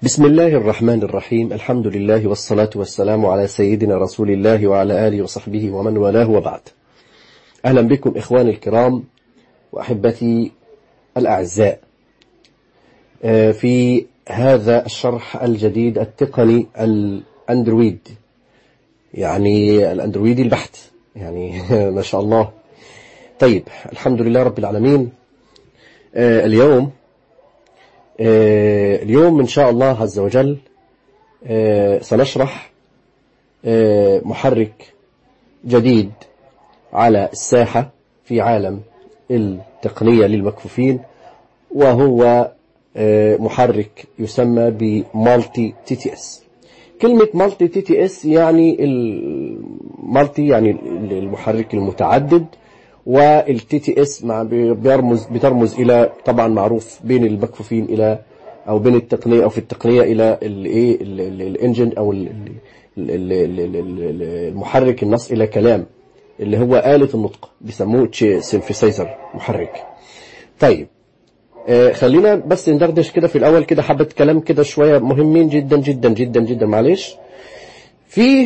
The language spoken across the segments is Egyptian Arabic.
بسم الله الرحمن الرحيم الحمد لله والصلاة والسلام على سيدنا رسول الله وعلى آله وصحبه ومن والاه وبعد أهلا بكم إخواني الكرام وأحبتي الأعزاء في هذا الشرح الجديد التقني الأندرويد يعني الأندرويدي البحت يعني ما شاء الله طيب الحمد لله رب العالمين اليوم اليوم إن شاء الله عز وجل سنشرح محرك جديد على الساحة في عالم التقنية للمكفوفين وهو محرك يسمى بمالتي تي تي اس كلمة مالتي تي تي اس يعني المالتي يعني المحرك المتعدد والتي تي اس مع بيرمز بترمز الى طبعا معروف بين المكفوفين الى او بين التقنيه او في التقنيه الى الايه الانجن او المحرك النص الى كلام اللي هو آلة النطق بيسموه سينفيسايزر محرك طيب آه خلينا بس ندردش كده في الاول كده حبه كلام كده شويه مهمين جدا جدا جدا جدا معلش في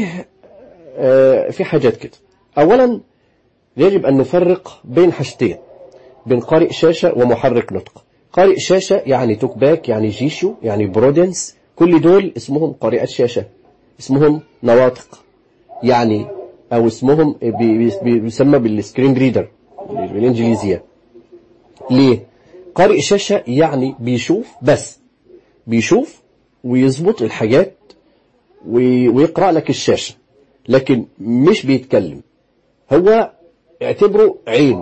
آه في حاجات كده اولا يجب أن نفرق بين حاجتين بين قارئ شاشة ومحرك نطق قارئ شاشة يعني توك باك يعني جيشو يعني برودنس كل دول اسمهم قارئات شاشة اسمهم نواطق يعني أو اسمهم بيسمى بالسكرين ريدر بالإنجليزية ليه؟ قارئ شاشة يعني بيشوف بس بيشوف ويظبط الحاجات ويقرأ لك الشاشة لكن مش بيتكلم هو اعتبره عين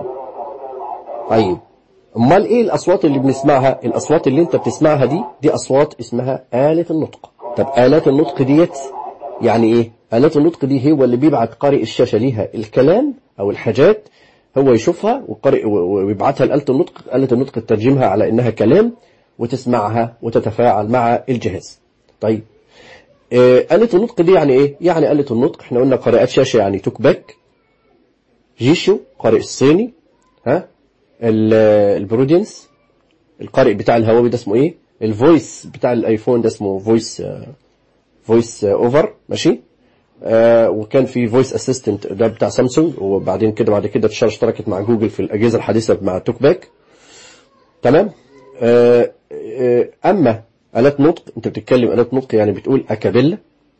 طيب امال ايه الاصوات اللي بنسمعها الاصوات اللي انت بتسمعها دي دي اصوات اسمها آلة النطق طب آلات النطق ديت يعني ايه آلات النطق دي هو اللي بيبعت قارئ الشاشة ليها الكلام او الحاجات هو يشوفها وقارئ ويبعتها لآلة النطق آلة النطق تترجمها على انها كلام وتسمعها وتتفاعل مع الجهاز طيب آلة النطق دي يعني ايه يعني آلة النطق احنا قلنا قارئات شاشة يعني توك باك جيشو قارئ الصيني ها البرودينس القارئ بتاع الهواوي ده اسمه ايه الفويس بتاع الايفون ده اسمه فويس فويس اوفر ماشي آه وكان في فويس اسيستنت ده بتاع سامسونج وبعدين كده بعد كده اشتركت مع جوجل في الاجهزه الحديثه مع توك باك تمام آه آه اما الات نطق انت بتتكلم الات نطق يعني بتقول اكابيلا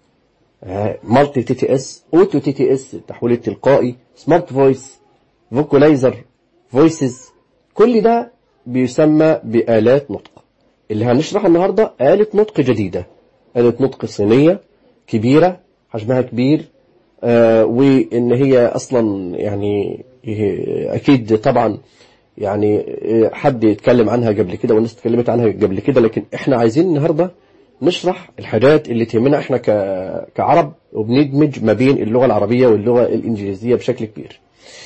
مالتي تي تي اس اوتو تي تي اس التحويل التلقائي سمارت فويس فوكولايزر فويسز كل ده بيسمى بآلات نطق اللي هنشرح النهاردة آلة نطق جديدة آلة نطق صينية كبيرة حجمها كبير آه وإن هي أصلا يعني أكيد طبعا يعني حد يتكلم عنها قبل كده والناس اتكلمت عنها قبل كده لكن احنا عايزين النهارده نشرح الحاجات اللي تهمنا احنا كعرب وبندمج ما بين اللغة العربية واللغة الإنجليزية بشكل كبير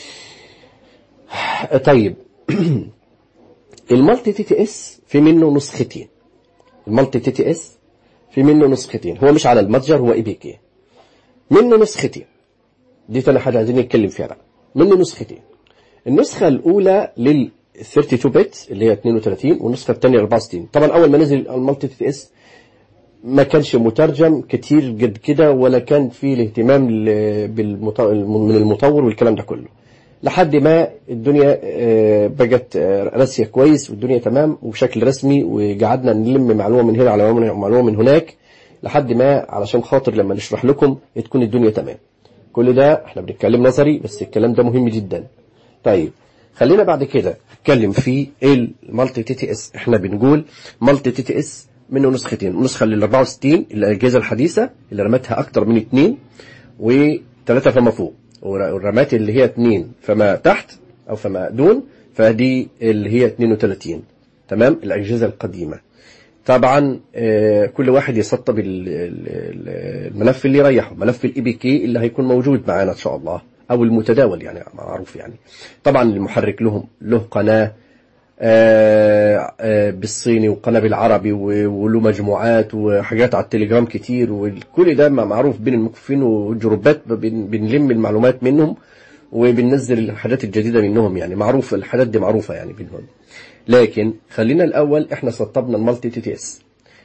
طيب المالتي تي تي اس في منه نسختين المالتي تي تي اس في منه نسختين هو مش على المتجر هو اي بي كي منه نسختين دي تاني حاجة عايزين نتكلم فيها بقى منه نسختين النسخة الأولى لل 32 بت اللي هي 32 والنسخة الثانية 64 طبعا أول ما نزل المالتي تي تي اس ما كانش مترجم كتير قد كده ولا كان فيه الاهتمام من المطور والكلام ده كله لحد ما الدنيا بقت راسية كويس والدنيا تمام وبشكل رسمي وقعدنا نلم معلومة من هنا على معلومة من هناك لحد ما علشان خاطر لما نشرح لكم تكون الدنيا تمام كل ده احنا بنتكلم نظري بس الكلام ده مهم جدا طيب خلينا بعد كده نتكلم في ايه المالتي تي تي اس احنا بنقول مالتي تي تي اس منه نسختين النسخة لل 64 الأجهزة الحديثة اللي رمتها أكتر من اثنين وثلاثة فما فوق والرمات اللي هي اثنين فما تحت أو فما دون فدي اللي هي 32 تمام الأجهزة القديمة طبعا كل واحد يسطب الملف اللي يريحه ملف الاي بي كي اللي هيكون موجود معانا ان شاء الله او المتداول يعني معروف يعني طبعا المحرك لهم له قناه آآ آآ بالصيني وقناة بالعربي وله مجموعات وحاجات على التليجرام كتير وكل ده معروف بين المكفين والجروبات بنلم المعلومات منهم وبننزل الحاجات الجديدة منهم يعني معروف الحاجات دي معروفة يعني بينهم لكن خلينا الأول احنا سطبنا المالتي تي تي اس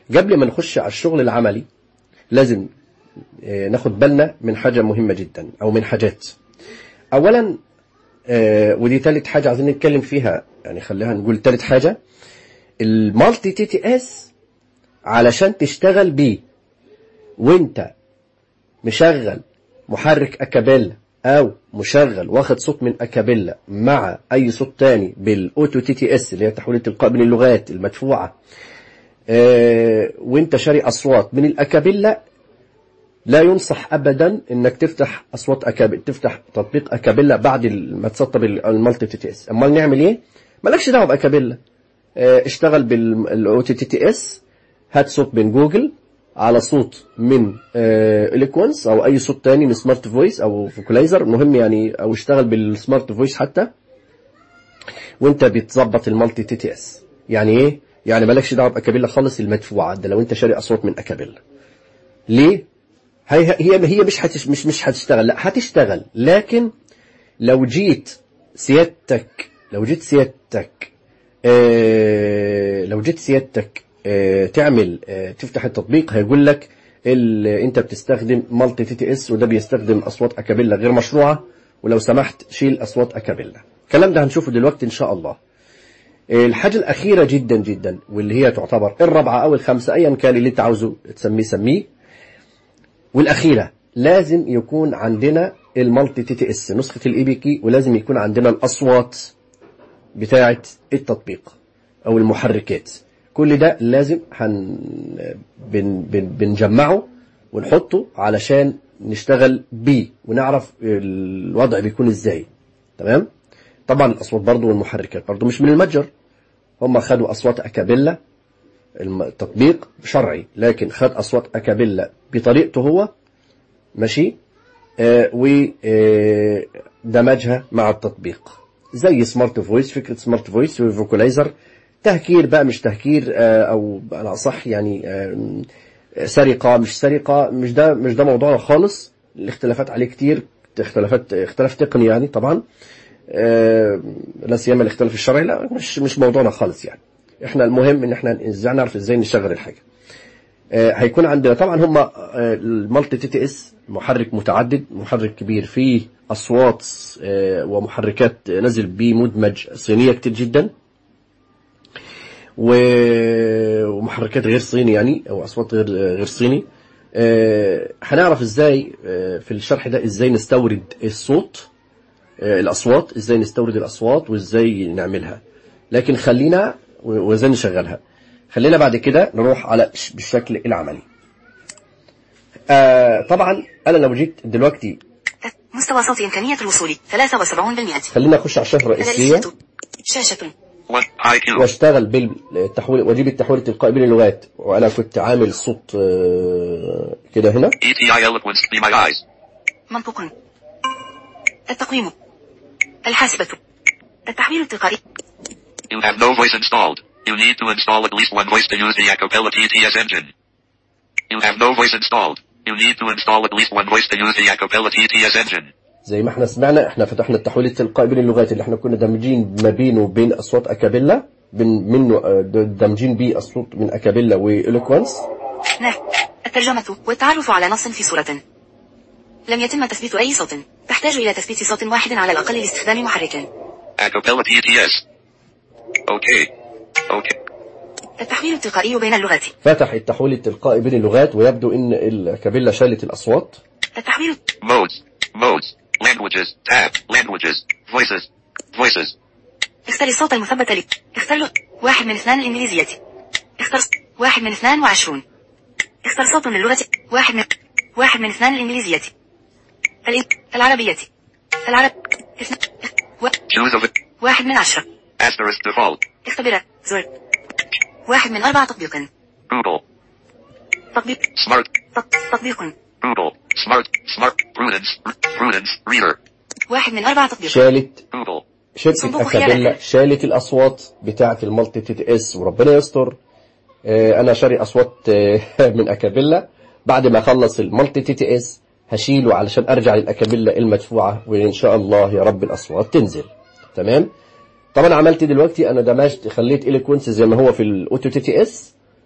قبل ما نخش على الشغل العملي لازم آه، ناخد بالنا من حاجة مهمة جدا أو من حاجات أولا آه، ودي تالت حاجة عايزين نتكلم فيها يعني خليها نقول تالت حاجة المالتي تي تي اس علشان تشتغل بيه وانت مشغل محرك اكابيلا او مشغل واخد صوت من اكابيلا مع اي صوت تاني بالاوتو تي تي اس اللي هي تحويل التلقاء بين اللغات المدفوعه آه، وانت شاري اصوات من الاكابيلا لا ينصح ابدا انك تفتح اصوات اكابيلا تفتح تطبيق اكابيلا بعد ما تسطب المالتي تي تي اس امال نعمل ايه مالكش دعوه باكابيلا آه، اشتغل بالاو تي تي تي اس هات صوت من جوجل على صوت من اليكونس او اي صوت تاني من سمارت فويس او فوكلايزر المهم يعني او اشتغل بالسمارت فويس حتى وانت بتظبط المالتي تي تي اس يعني ايه يعني مالكش دعوه باكابيلا خالص المدفوعه ده لو انت شاري اصوات من اكابيلا ليه هي هي هي مش هتش مش مش هتشتغل لا هتشتغل لكن لو جيت سيادتك لو جيت سيادتك آه لو جيت سيادتك آه تعمل آه تفتح التطبيق هيقول لك ال- انت بتستخدم مالتي تي تي اس وده بيستخدم اصوات اكابيلا غير مشروعه ولو سمحت شيل اصوات اكابيلا الكلام ده هنشوفه دلوقتي ان شاء الله الحاجة الأخيرة جدا جدا واللي هي تعتبر الرابعة أو الخامسة أيا كان اللي أنت عاوزه تسميه سميه والأخيرة لازم يكون عندنا المالتي تي تي اس نسخة الاي بي كي ولازم يكون عندنا الأصوات بتاعة التطبيق أو المحركات كل ده لازم هن بن بن بنجمعه ونحطه علشان نشتغل بيه ونعرف الوضع بيكون ازاي تمام طبعا الأصوات برضو والمحركات برضو مش من المتجر هم خدوا أصوات أكابيلا الم- التطبيق شرعي لكن خد أصوات أكابيلا بطريقته هو ماشي آه ودمجها مع التطبيق زي سمارت فويس فكرة سمارت فويس وفوكولايزر تهكير بقى مش تهكير آه أو على صح يعني آه سرقة مش سرقة مش ده مش ده موضوعنا خالص الاختلافات عليه كتير اختلافات اختلاف تقني يعني طبعا آه، لا سيما الاختلاف الشرعي لا مش مش موضوعنا خالص يعني احنا المهم ان احنا ازاي نعرف ازاي نشغل الحاجه آه، هيكون عندنا طبعا هم المالتي تي تي اس محرك متعدد محرك كبير فيه اصوات آه، ومحركات نزل بيه مدمج صينيه كتير جدا و- ومحركات غير صيني يعني او اصوات غير غير صيني آه، هنعرف ازاي آه، في الشرح ده ازاي نستورد الصوت آه، الاصوات ازاي نستورد الاصوات وازاي نعملها لكن خلينا و- وازاي نشغلها خلينا بعد كده نروح على ش- بالشكل العملي آه طبعا انا لو جيت دلوقتي مستوى صوت إمكانية الوصول 73% خلينا اخش على الشاشه الرئيسيه ثلاثية شاشة One IQ. واشتغل بالتحويل واجيب التحويل التلقائي بين اللغات وانا كنت عامل صوت آه، كده هنا ETI eloquence. Be my eyes. منطق التقويم الحاسبة التحويل التلقائي You have no voice installed. You need to install at least one voice to use the Acapella TTS engine. You have no voice installed. You need to install at least one voice to use the Acapella TTS engine. زي ما احنا سمعنا احنا فتحنا التحويل التلقائي بين اللغات اللي احنا كنا دامجين ما بينه وبين اصوات اكابيلا بين منه آه، دامجين بيه اصوات من اكابيلا والوكوانس نه الترجمة والتعرف على نص في صورة لم يتم تثبيت أي صوت تحتاج إلى تثبيت صوت واحد على الأقل لاستخدام محرك Acapella TTS. Okay. Okay. التحويل التلقائي بين اللغات فتح التحويل التلقائي بين اللغات ويبدو ان الاكابيلا شالت الاصوات التحويل Modes. Modes. Languages. Tab. Languages. Voices. Voices. اختر الصوت المثبت لي اختر له واحد من اثنان الإنجليزية اختر ص- واحد من اثنان وعشرون اختر صوت للغة واحد من واحد من اثنان الإنجليزية الإن- العربية العرب اثنان و... Choose of it. واحد من عشرة Asterisk default. اختبر زر واحد من أربعة تطبيق Google. تطبيق Smart. تط- تطبيق Google. Smart. Smart. Prudence. Prudence. Reader. واحد من أربعة تطبيق شالت Google. شركة صندوق أكابيلا خيانة. شالت الأصوات بتاعة المالتي تي تي اس وربنا يستر آه، أنا شاري أصوات آه، من أكابيلا بعد ما أخلص المالتي تي تي اس هشيله علشان أرجع للأكابيلا المدفوعة وإن شاء الله يا رب الأصوات تنزل تمام طبعا عملت دلوقتي أنا دمجت خليت إليكونس زي ما هو في الأوتو تي تي اس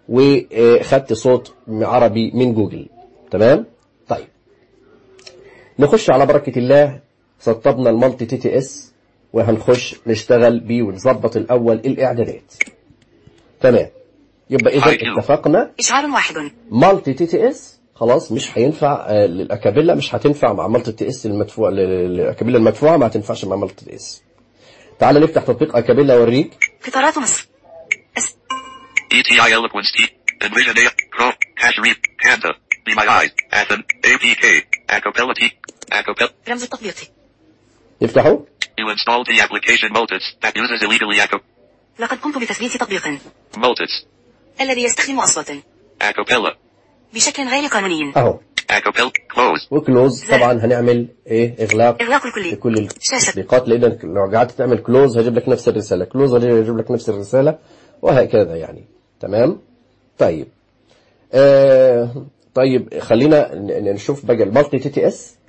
وخدت صوت عربي من جوجل تمام طيب نخش على بركة الله سطبنا المالتي تي تي اس وهنخش نشتغل بيه ونظبط الاول الاعدادات تمام يبقى اذا Hi, you. اتفقنا إشعار واحد مالتي تي تي اس خلاص مش هينفع آه، للاكابيلا مش هتنفع مع مالتي تي اس المدفوع الاكابيلا المدفوعه ما هتنفعش مع مالتي تي اس تعال نفتح تطبيق اكابيلا اوريك قطارات مصر أس... ETI Eloquence T. Envision A. Pro. Cash Read. Kanta. Be My Eyes. Athen. APK. Acapella T. Acapella. رمز التطبيق نفتحه You installed the application Multits that uses illegally Acap. لقد قمت بتثبيت تطبيق Multits. الذي يستخدم أصوات Acapella. بشكل غير قانوني اهو Acapella. Close. وكلوز طبعا هنعمل ايه اغلاق إغلاق الكلي لكل شاشة التطبيقات لانك لو قعدت تعمل كلوز هجيب لك نفس الرساله كلوز هجيب لك نفس الرساله وهكذا يعني تمام طيب آه طيب خلينا ن- نشوف بقى المالتي تي تي اس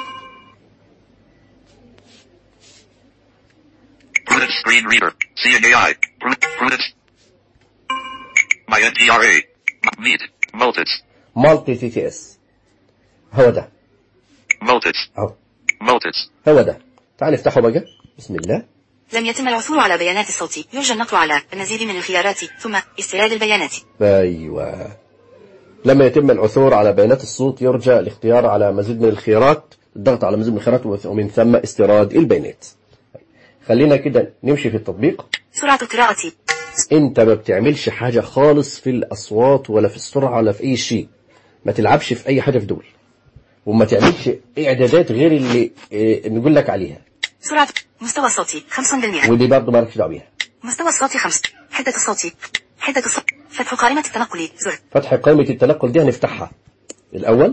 Prudence Screen Reader. CNAI. Prud- Prudence. My NTRA. M- Meet. Multits. مالتي تي تي اس هو ده Multits. اهو Multits. هو ده تعال نفتحه بقى بسم الله لم يتم العثور على بيانات الصوت يرجى النقر على المزيد من الخيارات ثم استيراد البيانات ايوه لما يتم العثور على بيانات الصوت يرجى الاختيار على مزيد من الخيارات الضغط على مزيد من الخيارات ومن ثم استيراد البيانات خلينا كده نمشي في التطبيق سرعة القراءة انت ما بتعملش حاجة خالص في الاصوات ولا في السرعة ولا في اي شيء ما تلعبش في اي حاجة في دول وما تعملش اعدادات غير اللي اه نقول لك عليها سرعة مستوى الصوت 5% ودي برضه مالكش دعوه بيها مستوى الصوت 5 حدة الصوت حدة الصوت فتح قائمة التنقل زر فتح قائمة التنقل دي هنفتحها الأول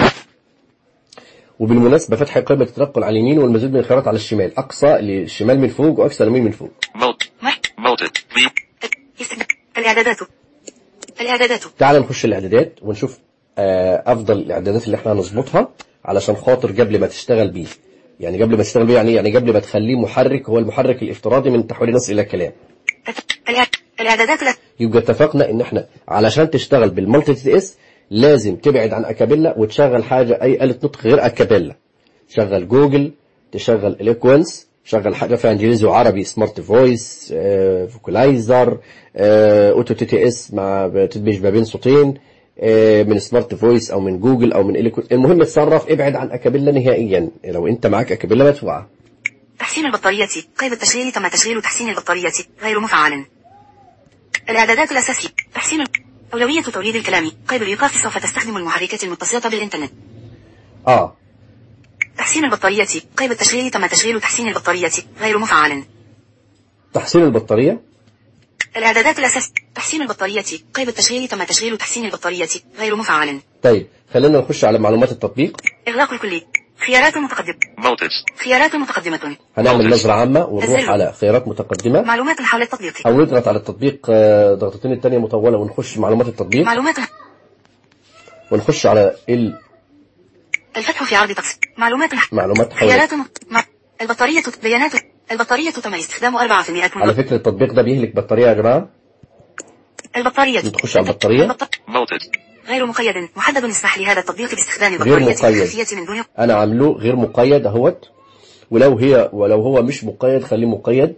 وبالمناسبة فتح قائمة التنقل على اليمين والمزيد من الخيارات على الشمال أقصى للشمال من فوق وأقصى اليمين من فوق Mult. مح Multit. View. استخدام الإعدادات الإعدادات تعال نخش الإعدادات ونشوف آه، أفضل الإعدادات اللي احنا هنظبطها علشان خاطر قبل ما تشتغل بيه يعني قبل ما تشتغل بيه يعني إيه؟ يعني قبل ما تخليه محرك هو المحرك الافتراضي من تحويل النص إلى كلام الإع- الإعدادات لا يبقى اتفقنا ان احنا علشان تشتغل بالمالتي تي اس لازم تبعد عن اكابيلا وتشغل حاجه اي آلة نطق غير اكابيلا شغل جوجل تشغل اليكوينس شغل حاجه فيها انجليزي وعربي سمارت فويس آه، فوكلايزر آه، اوتو تي تي اس مع بتدمج ما بين صوتين آه، من سمارت فويس او من جوجل او من اليكوينس المهم تصرف ابعد عن اكابيلا نهائيا لو انت معاك اكابيلا مدفوعه تحسين البطارية قيد التشغيل تم تشغيل تحسين البطارية غير مفعل الإعدادات الأساسية تحسين ال- أولوية توليد الكلام قيد الإيقاف سوف تستخدم المحركات المتصلة بالإنترنت اه تحسين البطارية قيد التشغيل تم تشغيل تحسين البطارية غير مفعل تحسين البطاريه الإعدادات الأساسية تحسين البطارية قيد التشغيل تم تشغيل تحسين البطارية غير مفعل طيب خلينا نخش على معلومات التطبيق إغلاق الكلي خيارات متقدمة Multits. خيارات متقدمة هنعمل نظرة عامة ونروح الزر. على خيارات متقدمة معلومات حول التطبيق أو نضغط على التطبيق آه، ضغطتين التانية مطولة ونخش معلومات التطبيق معلومات ونخش على الفتح في عرض تقسيم معلومات المعلومات حول خيارات مع البطارية بيانات البطارية تم استخدام 4% من على فكرة التطبيق ده بيهلك بطارية يا جماعة البطارية نخش على البطارية. البط- Multit. غير مقيد محدد اسمح لهذا التطبيق باستخدام غير البطارية مقيد. الخلفية من دون أنا عامله غير مقيد أهوت ولو هي ولو هو مش مقيد خليه مقيد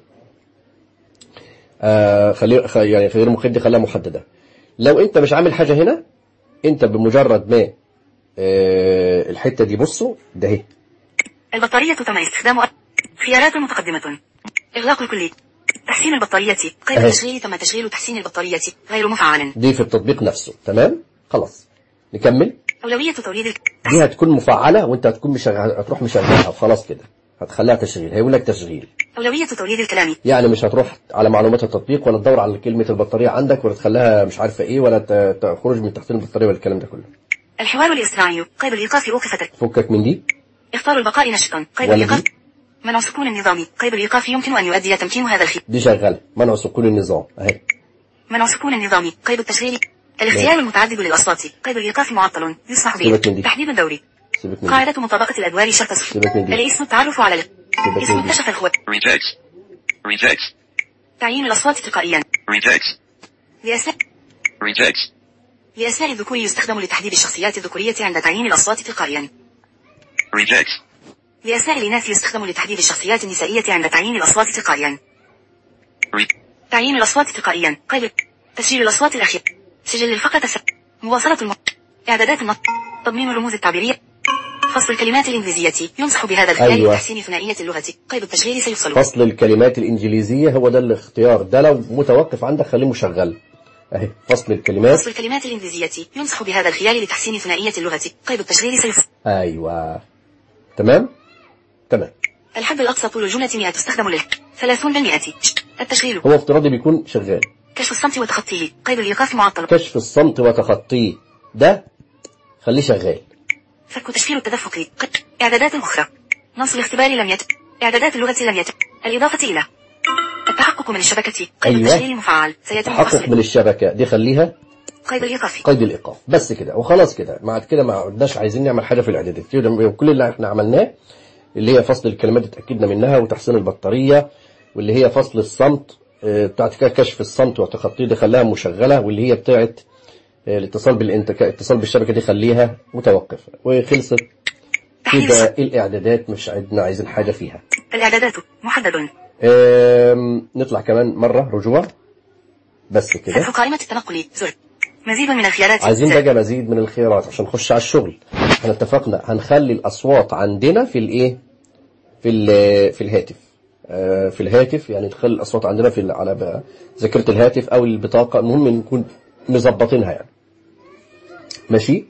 آه خليه خ- يعني غير مقيد دي خليها محددة لو أنت مش عامل حاجة هنا أنت بمجرد ما آه الحتة دي بصوا ده اهي البطارية تم استخدام خيارات متقدمة إغلاق الكلي تحسين البطارية قيد أهي. التشغيل تم تشغيل تحسين البطارية غير مفعل دي في التطبيق نفسه تمام خلاص نكمل أولوية توليد الك- دي هتكون مفعلة وانت هتكون مشغل هتروح مشغلها وخلاص كده هتخليها تشغيل هيقول لك تشغيل أولوية توليد الكلام يعني مش هتروح على معلومات التطبيق ولا تدور على كلمة البطارية عندك ولا تخليها مش عارفة ايه ولا ت- تخرج من تحت البطارية ولا الكلام ده كله الحوار الإسرائيلي قيد الإيقاف أوقفت فكك من دي اختار البقاء نشطا قيد ولا الإيقاف دي منع سكون النظام قيد الإيقاف يمكن أن يؤدي تمكين هذا الخيار دي شغالة منع سكون النظام اهي منع سكون النظام قيد التشغيل الاختيار المتعدد للأصوات قيد الإيقاف معطل يسمح سيبك من به دي. تحديد الدوري سيبك من دي قاعدة مطابقة الأدوار شرط صفر سيبك من دي. الاسم التعرف على ال- سيبك اسم من دي اكتشف الخوات Rejects. Rejects. تعيين الأصوات تلقائيا Rejects. لأسباب Rejects. لأسماء الذكور يستخدم لتحديد الشخصيات الذكورية عند تعيين الأصوات تلقائيا Rejects. لأسماء الإناث يستخدم لتحديد الشخصيات النسائية عند تعيين الأصوات تلقائيا Re- تعيين الأصوات تلقائيا قيد تسجيل الأصوات الأخير سجل الفقرة الس... مواصلة الم... إعدادات النص تضمين الرموز التعبيرية فصل الكلمات الإنجليزية ينصح بهذا الخيار أيوة. لتحسين ثنائية اللغة قيد التشغيل سيفصل فصل الكلمات الإنجليزية هو ده الاختيار ده لو متوقف عندك خليه مشغل اهي فصل الكلمات فصل الكلمات الإنجليزية ينصح بهذا الخيار لتحسين ثنائية اللغة قيد التشغيل سيفصل أيوة تمام تمام الحد الأقصى طول الجملة 100 تستخدم له 30 بالمئة التشغيل هو افتراضي بيكون شغال كشف الصمت وتخطيه قيد الإيقاف معطل كشف الصمت وتخطيه ده خليه شغال فك تشفير التدفق قد. إعدادات أخرى نص الاختبار لم يتم إعدادات اللغة لم يتم الإضافة إلى التحقق من الشبكة قيد أيوة. التشغيل المفعل سيتم تحقق فصل من الشبكة دي خليها قيد الإيقاف قيد الإيقاف بس كده وخلاص كده بعد كده ما عدناش عايزين نعمل حاجة في الإعدادات كده كل اللي احنا عملناه اللي هي فصل الكلمات اتأكدنا منها وتحسين البطارية واللي هي فصل الصمت آه، بتاعت كده كشف الصمت وتخطيه دي خلاها مشغلة واللي هي بتاعت آه، الاتصال بالانتك... اتصال بالشبكة دي خليها متوقفة وخلصت تحديد كده الص- الإعدادات مش عندنا عايزين حاجة فيها الإعدادات محدد آم، نطلع كمان مرة رجوع بس كده فتح قائمة التنقل زر مزيد من الخيارات عايزين زر. بقى مزيد من الخيارات عشان نخش على الشغل احنا اتفقنا هنخلي الاصوات عندنا في الايه في ال- في الهاتف آه، في الهاتف يعني نخلي الاصوات عندنا في ال- على ب- ذاكره الهاتف او البطاقه المهم نكون مظبطينها يعني ماشي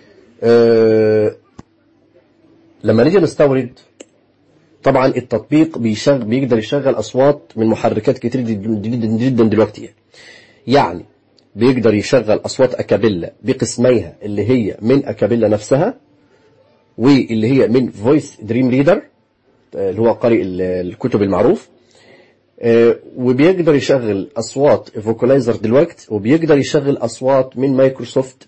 آه، لما نيجي نستورد طبعا التطبيق بيشغل بيقدر يشغل اصوات من محركات كتير جدا جدا جدا دلوقتي يعني. يعني بيقدر يشغل أصوات أكابيلا بقسميها اللي هي من أكابيلا نفسها واللي هي من فويس دريم ريدر اللي هو قارئ ال- الكتب المعروف آه، وبيقدر يشغل أصوات فوكالايزر دلوقتي وبيقدر يشغل أصوات من مايكروسوفت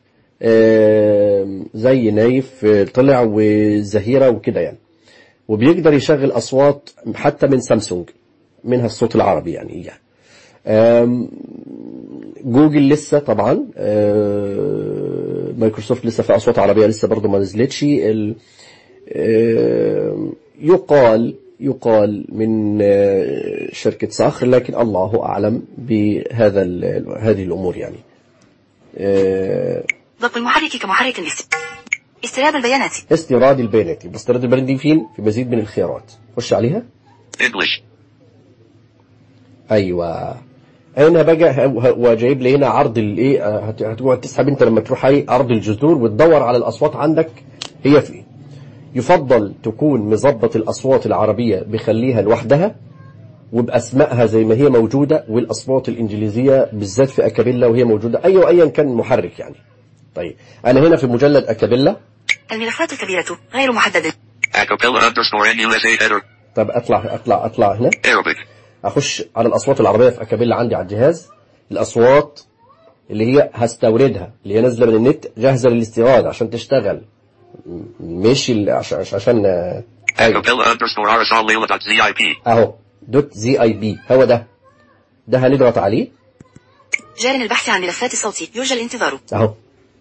آه، زي نايف آه، طلع وزهيرة وكده يعني وبيقدر يشغل أصوات حتى من سامسونج منها الصوت العربي يعني يعني آم، جوجل لسه طبعا آه، مايكروسوفت لسه في اصوات عربيه لسه برضه ما نزلتش ال- آه، يقال يقال من آه، شركه صخر لكن الله اعلم بهذا ال- هذه الامور يعني آه، ضبط المحرك كمحرك است... استيعاب البيانات استيراد البيانات يبقى استيراد البيانات دي فين في مزيد من الخيارات خش عليها English. ايوه هنا بقى هو هو جايب لي هنا عرض الايه آه، هت- هتقعد تسحب انت لما تروح عليه عرض الجذور وتدور على الاصوات عندك هي فين يفضل تكون مظبط الاصوات العربيه بخليها لوحدها وباسمائها زي ما هي موجوده والاصوات الانجليزيه بالذات في اكابيلا وهي موجوده ايوه ايا كان المحرك يعني طيب انا هنا في مجلد اكابيلا الملفات الكبيرة غير محددة Acapella underscore NUSA header. طب اطلع اطلع اطلع هنا Arabic. اخش على الاصوات العربيه في اكابيلا عندي على الجهاز الاصوات اللي هي هستوردها اللي هي نازله من النت جاهزه للاستيراد عشان تشتغل م- مش ال- عشان عشان آه، أيوة. Acapella underscore RSL Layla dot ZIP. اهو دوت زي اي بي هو ده ده هنضغط عليه جار البحث عن ملفات الصوت يرجى الانتظار اهو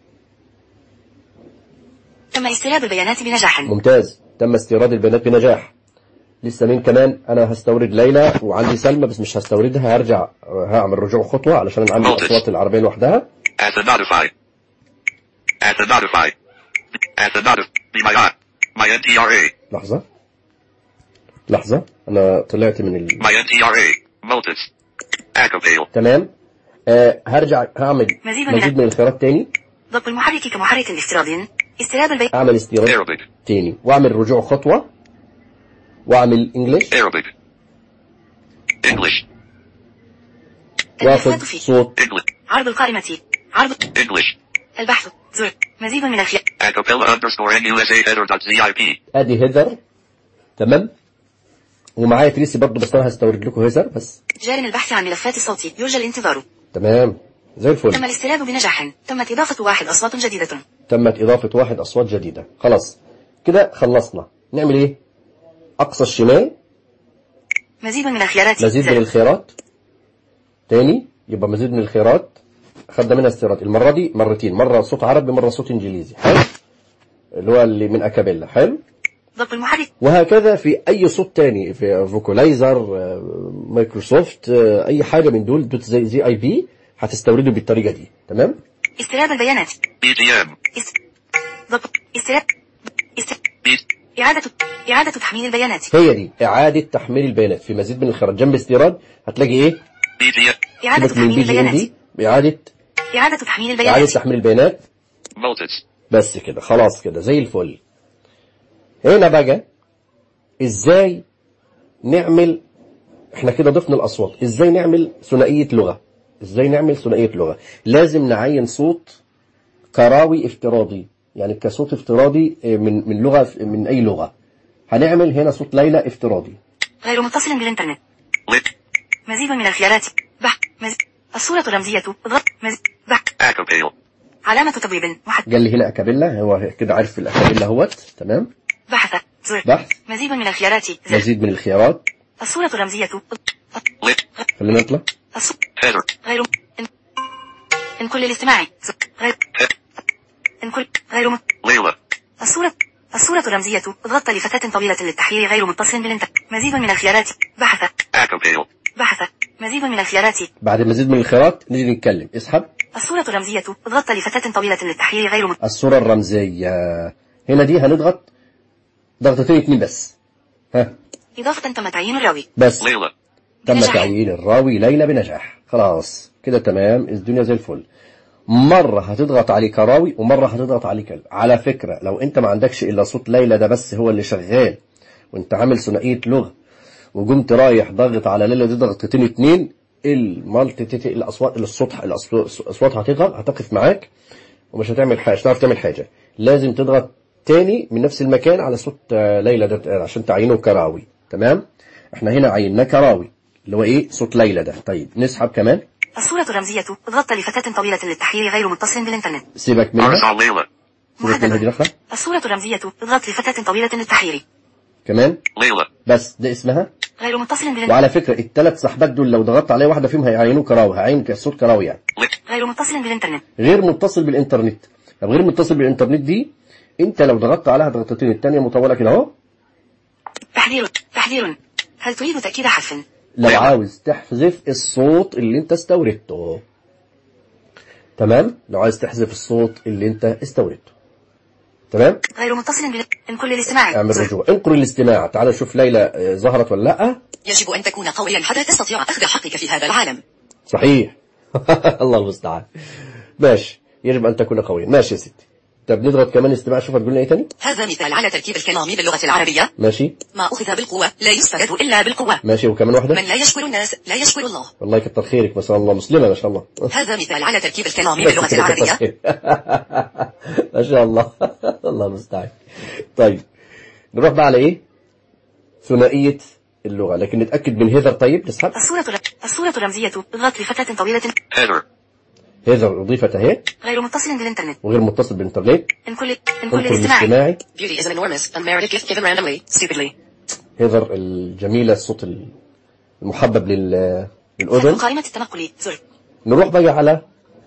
تم استيراد البيانات بنجاح ممتاز تم استيراد البيانات بنجاح لسه مين كمان انا هستورد ليلى وعندي سلمى بس مش هستوردها هرجع هعمل رجوع خطوه علشان انا عندي Voltage. الاصوات العربيه لوحدها Athenotify. Athenotify. Athenotif. Be my eye. My NTRA. لحظه لحظه انا طلعت من ال... My NTRA. Voltage. Acapella. تمام آه هرجع هعمل مزيد من- مزيد من الخيارات تاني ضبط المحرك كمحرك استيراد استيراد البيانات اعمل استيراد Arabic. تاني واعمل رجوع خطوه واعمل انجلش Arabic. English. واخد الملفات في صوت English. عرض القائمة عرض English. البحث زر مزيد من الخيار Acapella underscore NUSA header dot ZIP. ادي هيذر تمام ومعايا تريسي برضو بس انا هستورد لكم هيذر بس جار البحث عن ملفات الصوت يرجى الانتظار تمام زي الفل تم الاستيراد بنجاح تمت إضافة واحد أصوات جديدة تمت اضافه واحد اصوات جديده خلاص كده خلصنا نعمل ايه اقصى الشمال مزيد من الخيارات مزيد من زر. الخيارات تاني يبقى مزيد من الخيارات خدنا منها استيراد المرة دي مرتين مرة صوت عربي مرة صوت انجليزي حلو اللي هو اللي من اكابيلا حلو ضبط المحرك وهكذا في اي صوت تاني في فوكولايزر آه، مايكروسوفت آه، اي حاجة من دول دوت زي زي اي بي هتستورده بالطريقة دي تمام استيراد البيانات BGM. است... ضبط استيراد است... B. إعادة إعادة تحميل البيانات هي دي اعادة تحميل البيانات في مزيد من الخيارات جنب استيراد هتلاقي ايه BGM. إعادة سيبك من تحميل بي جي ام البيانات دي اعادة إعادة تحميل اعادة البيانات تحميل البيانات Multits. بس كده خلاص كده زي الفل هنا بقى ازاي نعمل احنا كده ضفنا الاصوات ازاي نعمل ثنائيه لغه ازاي نعمل ثنائيه لغه لازم نعين صوت كراوي افتراضي يعني كصوت افتراضي اه، من من لغه من اي لغه هنعمل هنا صوت ليلى افتراضي غير متصل بالإنترنت Lit. مزيد من الخيارات بحث مز... الصورة رمزية ضغط مز... بحث Acapale. علامة تبويب محد قال لي هنا اكابيلا هو كده عارف الاكابيلا اهوت تمام بحث زر بحث مزيد من الخيارات زر مزيد من الخيارات الصورة رمزية Lit. خلينا نطلع الص... Header. غير إن... إن كل الاستماع زر. غير He- إن كل غير م... Layla. الصورة الصورة رمزية ضغط لفتاة طويلة للتحرير غير متصل بالإنترنت مزيد من الخيارات بحث Acapale. بحث مزيد من الخيارات بعد مزيد من الخيارات نيجي نتكلم اسحب الصورة رمزية ضغط لفتاة طويلة للتحرير غير متصل الصورة الرمزية هنا دي هنضغط ضغطتين اتنين بس ها إضافة تم تعيين الراوي بس Layla. تم بنجاح. تعيين الراوي ليلى بنجاح خلاص كده تمام الدنيا زي الفل مرة هتضغط عليه كراوي ومرة هتضغط عليه كلب على فكرة لو انت ما عندكش الا صوت ليلى ده بس هو اللي شغال وانت عامل ثنائية لغة وقمت رايح ضغط على ليلى دي ضغطتين اتنين المالتي تيتي الاصوات الصوت الأصو- الاصوات هتضغط هتقف معاك ومش هتعمل حاجة مش هتعرف تعمل حاجة لازم تضغط تاني من نفس المكان على صوت آه، ليلى ده آه، عشان تعينه كراوي تمام احنا هنا عيناه كراوي اللي هو ايه صوت ليلى ده طيب نسحب كمان الصورة رمزية ضغط لفتاة طويلة للتحرير غير متصل بالإنترنت سيبك منها Arzal Layla. سيبك منها دي محدد دخله الصورة رمزية ضغط لفتاة طويلة للتحرير كمان Layla. بس ده اسمها غير متصل بالإنترنت وعلى فكرة الثلاث سحبات دول لو ضغطت عليه واحدة فيهم هيعينوه كراوي هيعين صوت كراوي يعني Lit. غير متصل بالإنترنت غير متصل بالانترنت طب غير متصل بالانترنت دي انت لو ضغطت عليها ضغطتين الثانيه مطوله كده اهو تحذير تحذير هل تريد تأكيد حرف لو أيوة. عاوز تحذف الصوت اللي انت استوردته تمام لو عايز تحذف الصوت اللي انت استوردته تمام غير متصل بال... إن كل الاستماع اعمل رجوع انقر الاستماع تعال نشوف ليلى آه، ظهرت ولا لا يجب أن تكون قويا حتى تستطيع أخذ حقك في هذا العالم صحيح الله المستعان ماشي يجب ان تكون قويا ماشي يا ستي طب نضغط كمان استماع شوف هتقول لنا ايه تاني هذا مثال على تركيب الكلام باللغة العربية ماشي ما أخذ بالقوة لا يستفاد إلا بالقوة ماشي وكمان واحده من لا يشكر الناس لا يشكر الله والله يكتر خيرك ما شاء الله مسلمه ما شاء الله هذا مثال على تركيب الكلام باللغة العربية ما شاء الله الله المستعان طيب نروح بقى على ايه ثنائية اللغة لكن نتأكد من هيذر طيب نسحب الصورة الصورة رمزية ضغط لفتاة طويلة Header. هيذر أضيفت اهي غير متصل بالإنترنت وغير متصل بالإنترنت إن كل إن كل انقر الاستماع الاجتماعي Beauty is an enormous unmerited gift given randomly stupidly هيذر الجميلة الصوت المحبب لل... فتح للأذن قائمة التنقل زر نروح بقى على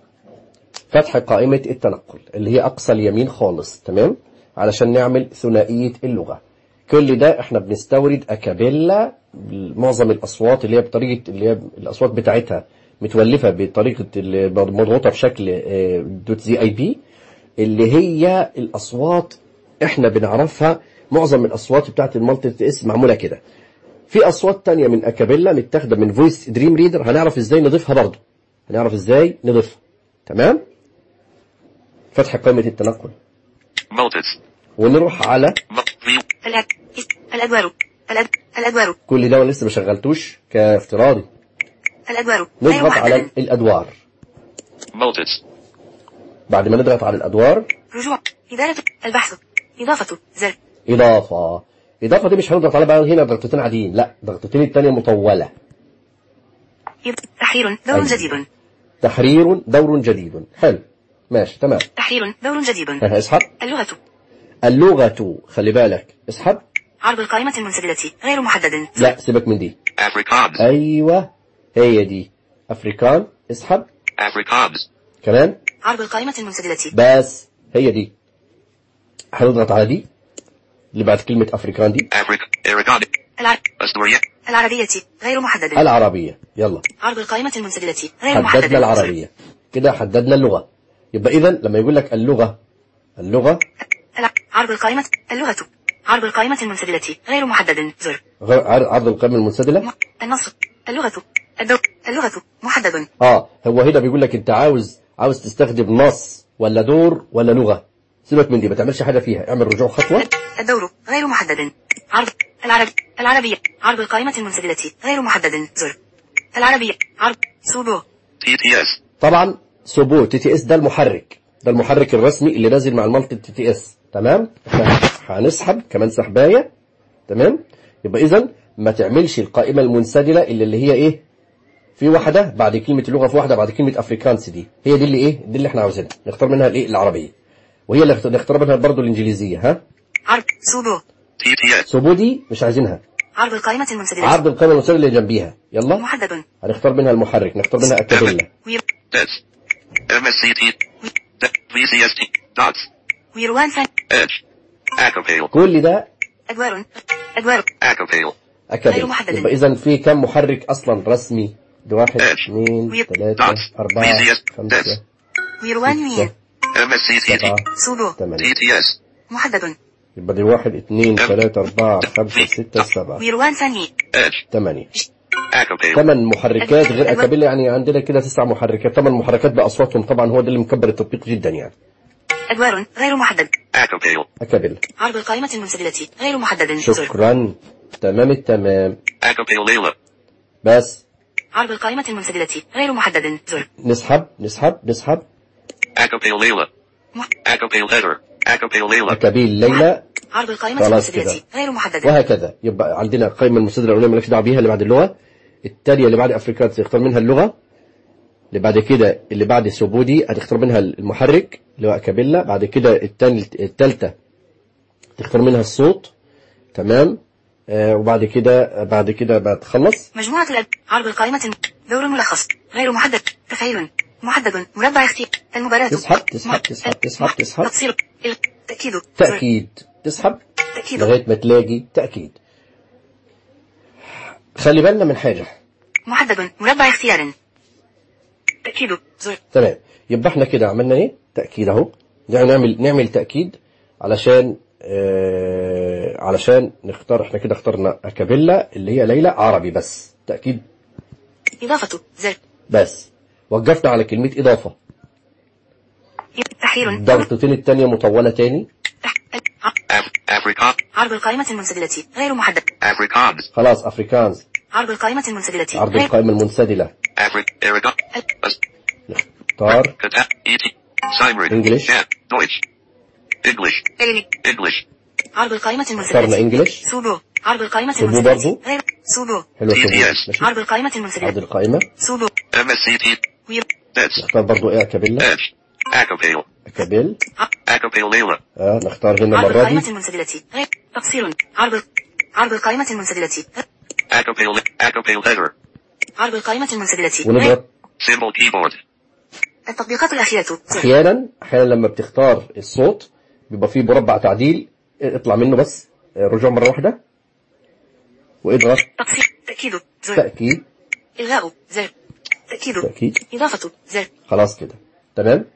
فتح قائمة التنقل اللي هي أقصى اليمين خالص تمام علشان نعمل ثنائية اللغة كل ده احنا بنستورد أكابيلا معظم الأصوات اللي هي بطريقة اللي هي الأصوات بتاعتها متولفة بطريقة اللي مضغوطة بشكل آه، دوت زي اي بي اللي هي الأصوات احنا بنعرفها معظم الأصوات بتاعت المالتي اس معمولة كده في أصوات تانية من أكابيلا متاخدة من فويس دريم ريدر هنعرف ازاي نضيفها برضه هنعرف ازاي نضيفها تمام فتح قائمة التنقل Multits. ونروح على Mu- view. الأد... الأدوار الأد... الأدوار كل ده وانا لسه ما شغلتوش كافتراضي الأدوار غير نضغط على محدد الأدوار Multits. بعد ما نضغط على الأدوار رجوع إدارة البحث إضافة زر إضافة إضافة دي مش هنضغط عليها بقى هنا ضغطتين عاديين لا ضغطتين التانية مطولة إض- تحرير دور أيوة. جديد تحرير دور جديد حلو ماشي تمام تحرير دور جديد ها، اسحب اللغة اللغة خلي بالك اسحب عرض القائمة المنسدلة غير محدد لا سيبك من دي Afrikaans. أيوة هي دي أفريكان اسحب Afrikaans. كمان عرض القائمة المنسدلة بس هي دي هنضغط على دي اللي بعد كلمة أفريكان دي Africa, Aragon, الع... Astoria, العربية غير محدد العربية يلا عرض القائمة المنسدلة غير محدد حددنا العربية كده حددنا اللغة يبقى إذا لما يقول لك اللغة اللغة الع... عرض القائمة اللغة عرض القائمة المنسدلة غير محدد زر غير- عر- عرض القائمة المنسدلة م... النص اللغة الدو... اللغة محدد اه هو هنا بيقول لك انت عاوز عاوز تستخدم نص ولا دور ولا لغة سيبك من دي ما تعملش حاجة فيها اعمل رجوع خطوة الدور غير محدد عرض العرب العربية عرض القائمة المنسدلة غير محدد زر العربية عرض سودو TTS, طبعا سوبو تي تي اس ده المحرك ده المحرك الرسمي اللي نازل مع المالتي تي تي اس تمام احنا هنسحب كمان سحبايه تمام يبقى اذا ما تعملش القائمه المنسدله اللي, اللي هي ايه في واحده بعد كلمه اللغه في واحده بعد كلمه افريكانس دي هي دي اللي ايه دي اللي احنا عاوزينها نختار منها الايه العربيه وهي اللي نخت- نختار منها برضه الانجليزيه ها عرض سودو TTS, سوبو دي مش عايزينها عرض القائمة المنسدلة عرض القائمه المنسدله اللي جنبيها يلا محدد هنختار منها المحرك نختار منها اكابيلا وير... DES, MSCT, D- VCST, DOTS, ويروان فان EDGE, Acapale, كل ده أدوار أدوار Acapale, أكابيل غير محدد. يبقى إذا في كم محرك أصلا رسمي ده واحد إيش؟ اثنين ويب. ثلاثة دوت. أربعة VCS. خمسة دوت. ويروان وين ستة MSCT, سبعة سودو ثمانية TTS, محدد يبقى دي واحد اثنين ثلاثة أربعة خمسة ستة سبعة ويروان ثاني EDGE, ثمانية Acapale, ثمان محركات غير أكابيلا يعني عندنا كده تسع محركات ثمان محركات بأصواتهم طبعا هو ده اللي مكبر التطبيق جدا يعني أدوار غير محدد Acapale, أكابيلا عرض القائمة المنسدلة غير محدد زر شكرا تمام التمام Acapale Layla, بس عرض القائمة المنسدلة غير محدد زر نسحب نسحب نسحب Acapale Layla, مح... Acapale Header, Acapale Layla, أكابيل ليلى عرض القائمة خلاص المنسدلة كده. غير محدد وهكذا يبقى عندنا القائمة المستدرة الأولى مالكش دعوة بيها اللي بعد اللغة التالية اللي بعد أفريكانس يختار منها اللغة اللي بعد كده اللي بعد سوبودي هتختار منها المحرك اللي هو أكابيلا بعد كده التاني التالتة تختار منها الصوت تمام آه وبعد كده بعد كده بعد تخلص مجموعة الأد... عرض القائمة الم- دور ملخص غير محدد تفعيل محدد مربع اختيار المباراة تسحب تسحب مح- تسحب ال- تسحب مح- تسحب تفصيل ال- تأكيد زر. تأكيد تسحب تأكيد لغاية ما تلاقي تأكيد خلي بالنا من حاجة محدد مربع اختيار تأكيد زر تمام يبقى احنا كده عملنا ايه تأكيد اهو يعني نعمل نعمل تأكيد علشان آه علشان نختار احنا كده اخترنا اكابيلا اللي هي ليلى عربي بس تأكيد إضافة زر بس وقفنا على كلمة إضافة تحرير الضغطتين التانية مطولة تاني تح... ع- Af- Africa, عرض القائمة المنسدلة غير محدد Afrikaans, خلاص أفريكانز عرض القائمة المنسدلة عرض غير القائمة المنسدلة Afric, Aragon, As- نختار Kata, E.T., Cymru, English. Chat, Deutsch, English, إليني. English, عرض القائمة اخترنا المنسدلة انجلش سودو عرض القائمة سودو المنسدلة برضو؟ غير سودو حلو TTS. شغل ماشي عرض القائمة عرض المنسدلة القائمة سودو MSCT, وير Dets, نختار برضو ايه اكابيلا Edge, Acapale, اكابيل Acapale Layla, اه نختار هنا عرض المرة القائمة دي المنسدلة غير تفصيل عرض عرض القائمة المنسدلة Acapale, Acapale Header, عرض القائمة المنسدلة غير ونضغط Symbol Keyboard, التطبيقات الأخيرة زر. احيانا احيانا لما بتختار الصوت بيبقى فيه مربع تعديل اطلع منه بس اه، رجوع مرة واحدة واضغط تفصيل تأكيد زر تأكيد إلغاء زر تأكيد تأكيد إضافة زر خلاص كده تمام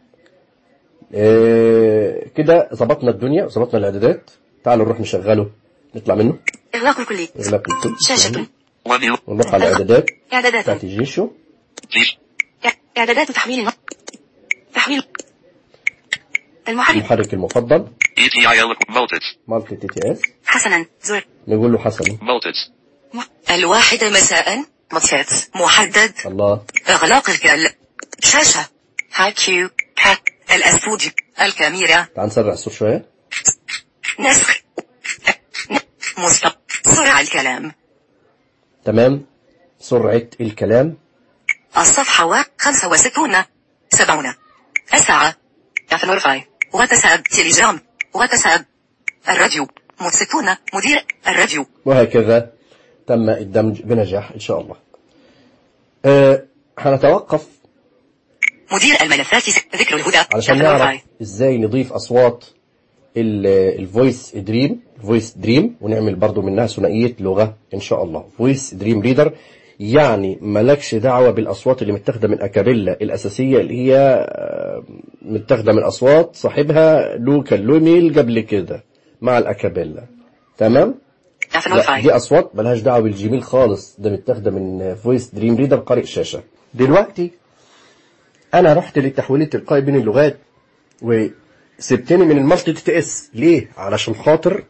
اه كده ظبطنا الدنيا ظبطنا الاعدادات تعالوا نروح نشغله نطلع منه إغلاق الكلي اغلاق الكل شاشة One new, ونروح على الاعدادات إعدادات بتاعت الجيشو G, إع- إعدادات تحويل النط تحويل المحرك المحرك المفضل ETIL, Multits, مالتي تي تي اس حسنا زر نقول له حسن Multits, الواحدة مساء مطفئ محدد الله إغلاق الكل شاشة هاي كيو كات الأسفود الكاميرا تعال نسرع الصوت شوية نسخ مستق سرعة الكلام تمام سرعة الكلام الصفحة و 65 70 الساعة يعفن ورفاي واتساب تليجرام واتساب الراديو موسيقون مدير الراديو وهكذا تم الدمج بنجاح إن شاء الله أه هنتوقف مدير الملفات ذكر الهدى علشان داخل نعرف الواي. ازاي نضيف اصوات الفويس دريم الفويس دريم ونعمل برضو منها ثنائيه لغه ان شاء الله فويس دريم ريدر يعني مالكش دعوه بالاصوات اللي متاخده من اكابيلا الاساسيه اللي هي آه، متاخده من اصوات صاحبها له كان له ميل قبل كده مع الاكابيلا تمام داخل لا الواي. دي اصوات ملهاش دعوه بالجيميل خالص ده متاخده من فويس دريم ريدر قارئ شاشه دلوقتي انا رحت للتحويل التلقائي بين اللغات وسبتني من المالتي تي تي اس ليه علشان خاطر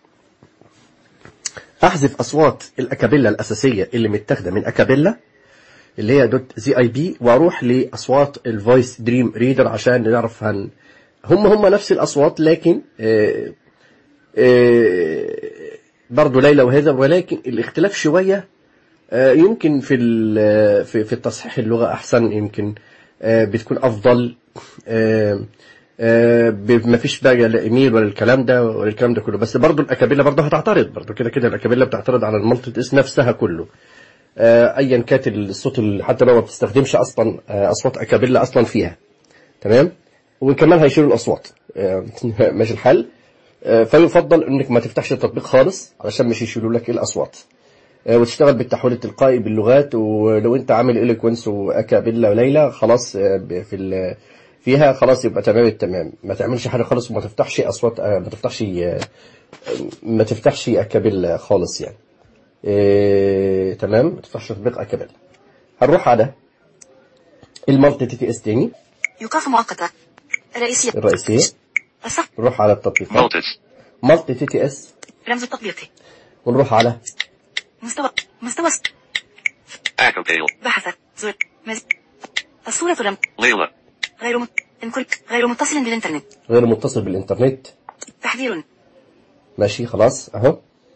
احذف اصوات الاكابيلا الاساسيه اللي متاخده من اكابيلا اللي هي دوت زي اي بي واروح لاصوات الفويس دريم ريدر عشان نعرف هن هم هم نفس الاصوات لكن آه آه برضه ليلى وهذا ولكن الاختلاف شويه آه، يمكن في ال- في في التصحيح اللغه احسن يمكن آه، بتكون افضل آه، آه، ب- ما فيش بقى لا ايميل ولا الكلام ده ولا الكلام ده كله بس برضه الاكابيلا برضه هتعترض برضه كده كده الاكابيلا بتعترض على المالتي اس نفسها كله آه، ايا كانت الصوت اللي حتى لو ما بتستخدمش اصلا آه، اصوات اكابيلا اصلا فيها تمام وكمان هيشيلوا الاصوات آه، ماشي الحل آه، فيفضل انك ما تفتحش التطبيق خالص علشان مش يشيلوا لك الاصوات آه، وتشتغل بالتحويل التلقائي باللغات ولو انت عامل اليكوينس واكابيلا وليلى خلاص آه، ب- في ال- فيها خلاص يبقى تمام التمام ما تعملش حاجه خالص وما تفتحش اصوات آه، ما تفتحش آه، ما تفتحش اكابيلا خالص يعني إيه تمام ما تفتحش تطبيق اكابيلا هنروح على المالتي تي تي اس تاني يوقف مؤقتة الرئيسية الرئيسيه الصف نروح على التطبيقات Multis. مالتي تي تي اس رمز التطبيق ونروح على مستوى مستوى س- Acapale. بحث زر مز... الصورة لم Layla. غير مت... انكل غير متصل بالإنترنت غير متصل بالانترنت تحذير ماشي خلاص اهو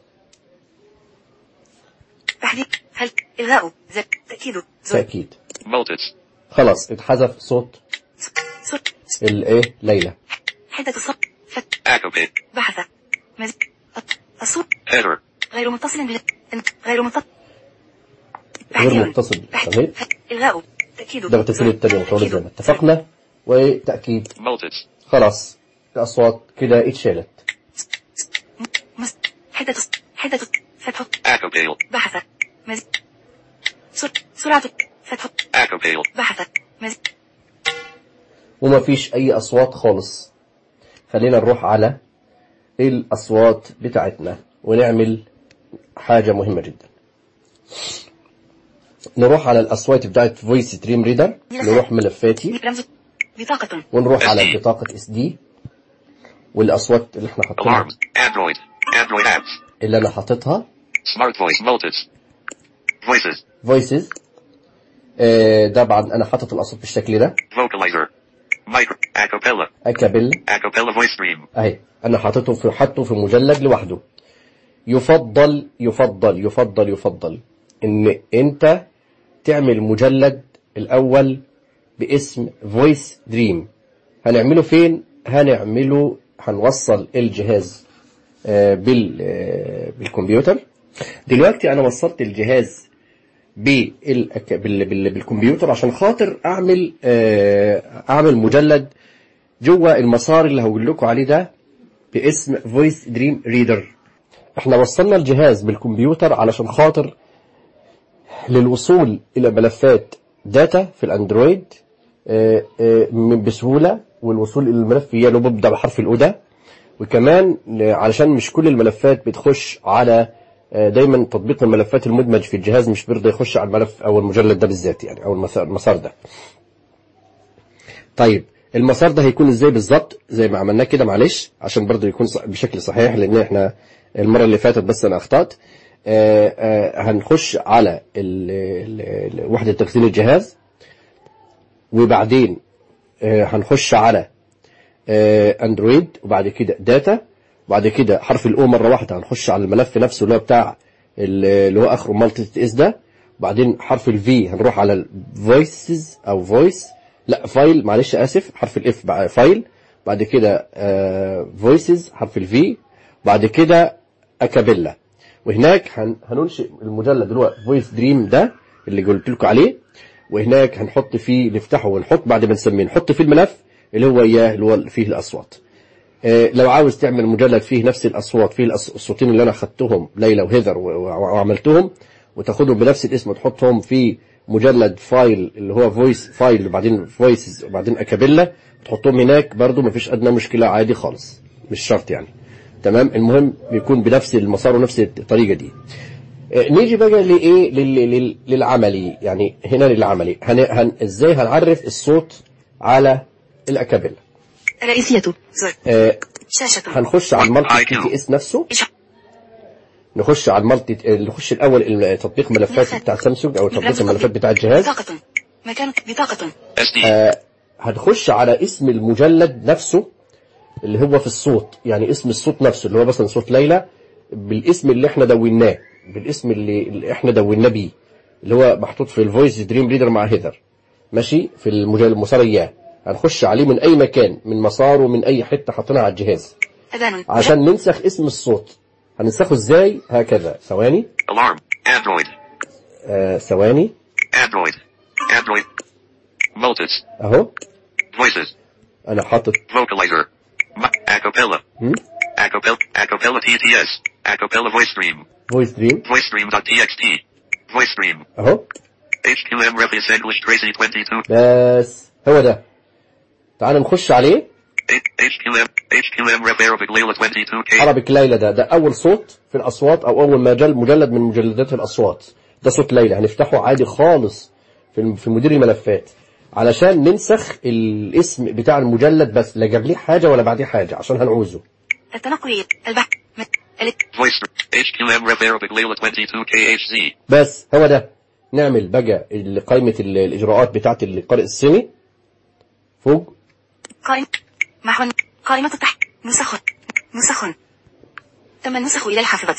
تحذير هل إلغاء زر تأكيد زر تاكيد Multis. خلاص اتحذف صوت صور الايه ليلى حدة الصوت فت Acapale. بحث مز... الصورة Header. غير متصل بال إن- غير متصل غير متصل بالإنترنت. إلغاء تأكيد ده بتفصيل التانية مطولة زي ما اتفقنا وتأكيد Multis. خلاص الأصوات كده اتشالت مس... حدة حدة فتح Acapale. بحث مز... سر... سرعة فتح Acapale. بحث مز... وما فيش أي أصوات خالص خلينا نروح على الأصوات بتاعتنا ونعمل حاجة مهمة جدا نروح على الأصوات بتاعت فويس ستريم ريدر نروح ملفاتي رمز بطاقة ونروح على SD. بطاقة اس دي والأصوات اللي احنا حاطينها Alarms. Android. Android apps. اللي أنا حاططها Smart voice. Multis. Voices. فويسز طبعا أنا حاطط الأصوات بالشكل ده Vocalizer. Micro. Acapella. أكابيلا Acapella voice stream. اهي انا حاططه في حاطه في مجلد لوحده يفضل يفضل يفضل يفضل ان انت تعمل مجلد الاول باسم فويس دريم هنعمله فين هنعمله هنوصل الجهاز آه، بال آه، بالكمبيوتر دلوقتي انا وصلت الجهاز بالأك- بال- بال- بالكمبيوتر عشان خاطر اعمل آه، اعمل مجلد جوه المسار اللي هقول لكم عليه ده باسم فويس دريم ريدر احنا وصلنا الجهاز بالكمبيوتر علشان خاطر للوصول الى ملفات داتا في الاندرويد آه، آه، من- بسهوله والوصول الى الملف يا دوب بيبدا بحرف الاو وكمان آه، علشان مش كل الملفات بتخش على آه، دايما تطبيق الملفات المدمج في الجهاز مش بيرضى يخش على الملف او المجلد ده بالذات يعني او المسار المسار ده طيب المسار ده هيكون ازاي بالظبط زي ما عملناه كده معلش عشان برضه يكون ص- بشكل صحيح لان احنا المره اللي فاتت بس انا اخطات آه، آه، هنخش على ال- ال- ال- وحده تخزين الجهاز وبعدين آه، هنخش على آه، اندرويد وبعد كده داتا وبعد كده حرف الاو مره واحده هنخش على الملف نفسه اللي هو بتاع ال- اللي هو اخره مالتي تي اس ده وبعدين حرف الفي هنروح على الفويسز او فويس لا فايل معلش اسف حرف الاف بقى فايل بعد كده فويسز حرف الفي بعد كده اكابيلا وهناك هن- هننشئ المجلد اللي هو فويس دريم ده اللي قلت لكم عليه وهناك هنحط فيه نفتحه ونحط بعد ما نسميه نحط فيه الملف اللي هو اياه اللي هو فيه الاصوات آه، لو عاوز تعمل مجلد فيه نفس الاصوات فيه الأص- الصوتين اللي انا اخدتهم ليلى وهيذر و- و- وعملتهم وتاخدهم بنفس الاسم وتحطهم في مجلد فايل اللي هو فويس فايل وبعدين فويسز وبعدين اكابيلا تحطهم هناك برضو مفيش ادنى مشكله عادي خالص مش شرط يعني تمام المهم بيكون بنفس المسار ونفس الطريقه دي آه، نيجي بقى لايه لل- لل- للعملي يعني هنا للعملي هن... هن... ازاي هنعرف الصوت على الاكابيلا رئيسية زر آه، شاشة هنخش على المالتي IQ. تي تي اس نفسه إشعار نخش على المالتي نخش الاول تطبيق ملفات بتاع سامسونج او تطبيق الملفات بتاع الجهاز بطاقة مكان بطاقة SD. آه، هنخش على اسم المجلد نفسه اللي هو في الصوت يعني اسم الصوت نفسه اللي هو مثلا صوت ليلى بالاسم اللي احنا دوناه بالاسم اللي, اللي احنا دوناه بيه اللي هو محطوط في الفويس دريم ريدر مع هيدر ماشي في المجال المسار اياه هنخش عليه من اي مكان من مساره من اي حته حاطينها على الجهاز أذان عشان ننسخ اسم الصوت هننسخه ازاي هكذا ثواني Alarm. Android. آه ثواني Android. Android. Multis. اهو Voices. انا حاطط Vocalizer. M- Acapella. هم؟ Acapella. Acapella TTS. Acapella voice stream. فويس دريم VoiceStream.txt. Voice stream. اهو HQM Refis English Tracy 22. بس هو ده تعال نخش عليه H- HQM. HQM Ref Arabic Layla 22K. عربي ليلى ده ده اول صوت في الاصوات او اول مجال مجلد من مجلدات الاصوات ده صوت ليلى هنفتحه عادي خالص في الم- في مدير الملفات علشان ننسخ الاسم بتاع المجلد بس لا جاب ليه حاجه ولا بعديه حاجه عشان هنعوزه التنقل البحث مت- الت- Voice stream. HQM Ref Arabic Layla 22KHZ. بس هو ده نعمل بقى ال- قائمه ال- الاجراءات بتاعه القارئ الصيني فوق قائم محو قائمة التحت نسخ نسخ تم النسخ إلى الحافظة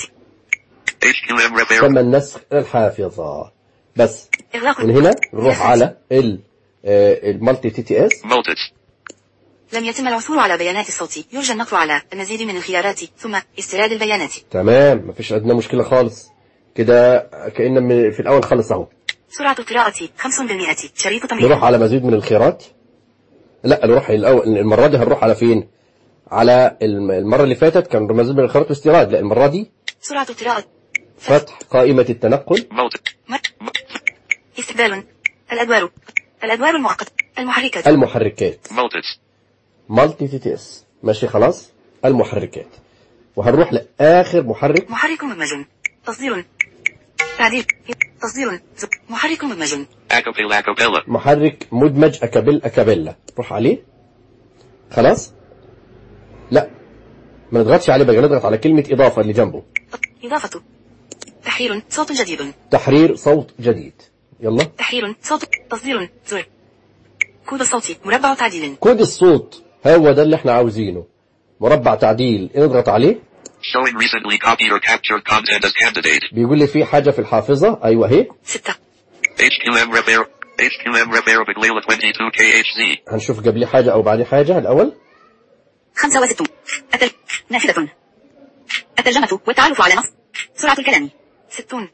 HQM Ref Arabic. تم النسخ الحافظه بس إغلاق من هنا نروح يسج. على ال آه، المالتي تي تي اس Multis. لم يتم العثور على بيانات الصوت يرجى النقر على المزيد من الخيارات ثم استيراد البيانات تمام مفيش ادنى مشكله خالص كده كأن من- في الاول خالص اهو سرعة القراءة 5% شريط نروح تمرين على مزيد من الخيارات لا نروح الاول المره دي هنروح على فين على الم- المره اللي فاتت كان مزيد من الخيارات واستيراد لا المره دي سرعة القراءة فتح قائمه التنقل Multi. مر استقبال الأدوار الأدوار المؤقتة المحركات المحركات Multis. مالتي تي تي اس ماشي خلاص المحركات وهنروح لاخر محرك محرك مدمج تصدير تعديل تصدير ز- محرك مدمج Acapella Acapella. محرك مدمج اكابيل اكابيلا روح عليه خلاص لا ما نضغطش عليه بقى نضغط على كلمه اضافه اللي جنبه إضافة تحرير صوت جديد تحرير صوت جديد يلا تحرير صوت تصدير زر كود الصوت مربع تعديل كود الصوت هو ده اللي احنا عاوزينه مربع تعديل نضغط عليه Showing recently copied or captured content as candidate. بيقول لي في حاجه في الحافظه ايوه اهي ستة HQM Ref Arab. HQM Ref Arabic Layla 22KHZ. هنشوف جاب لي حاجه او بعد حاجه الاول خمسة وستون التل... نافذة الترجمة والتعرف على نص سرعة الكلام ستون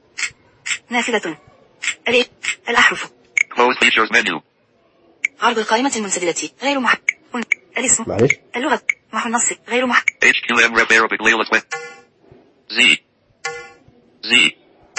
نافذة ال... الأحرف Close features menu. عرض القائمة المنسدلة غير محق الاسم معلش اللغة محو النص غير محق HQM Ref Arabic Layla 20. Z. Z.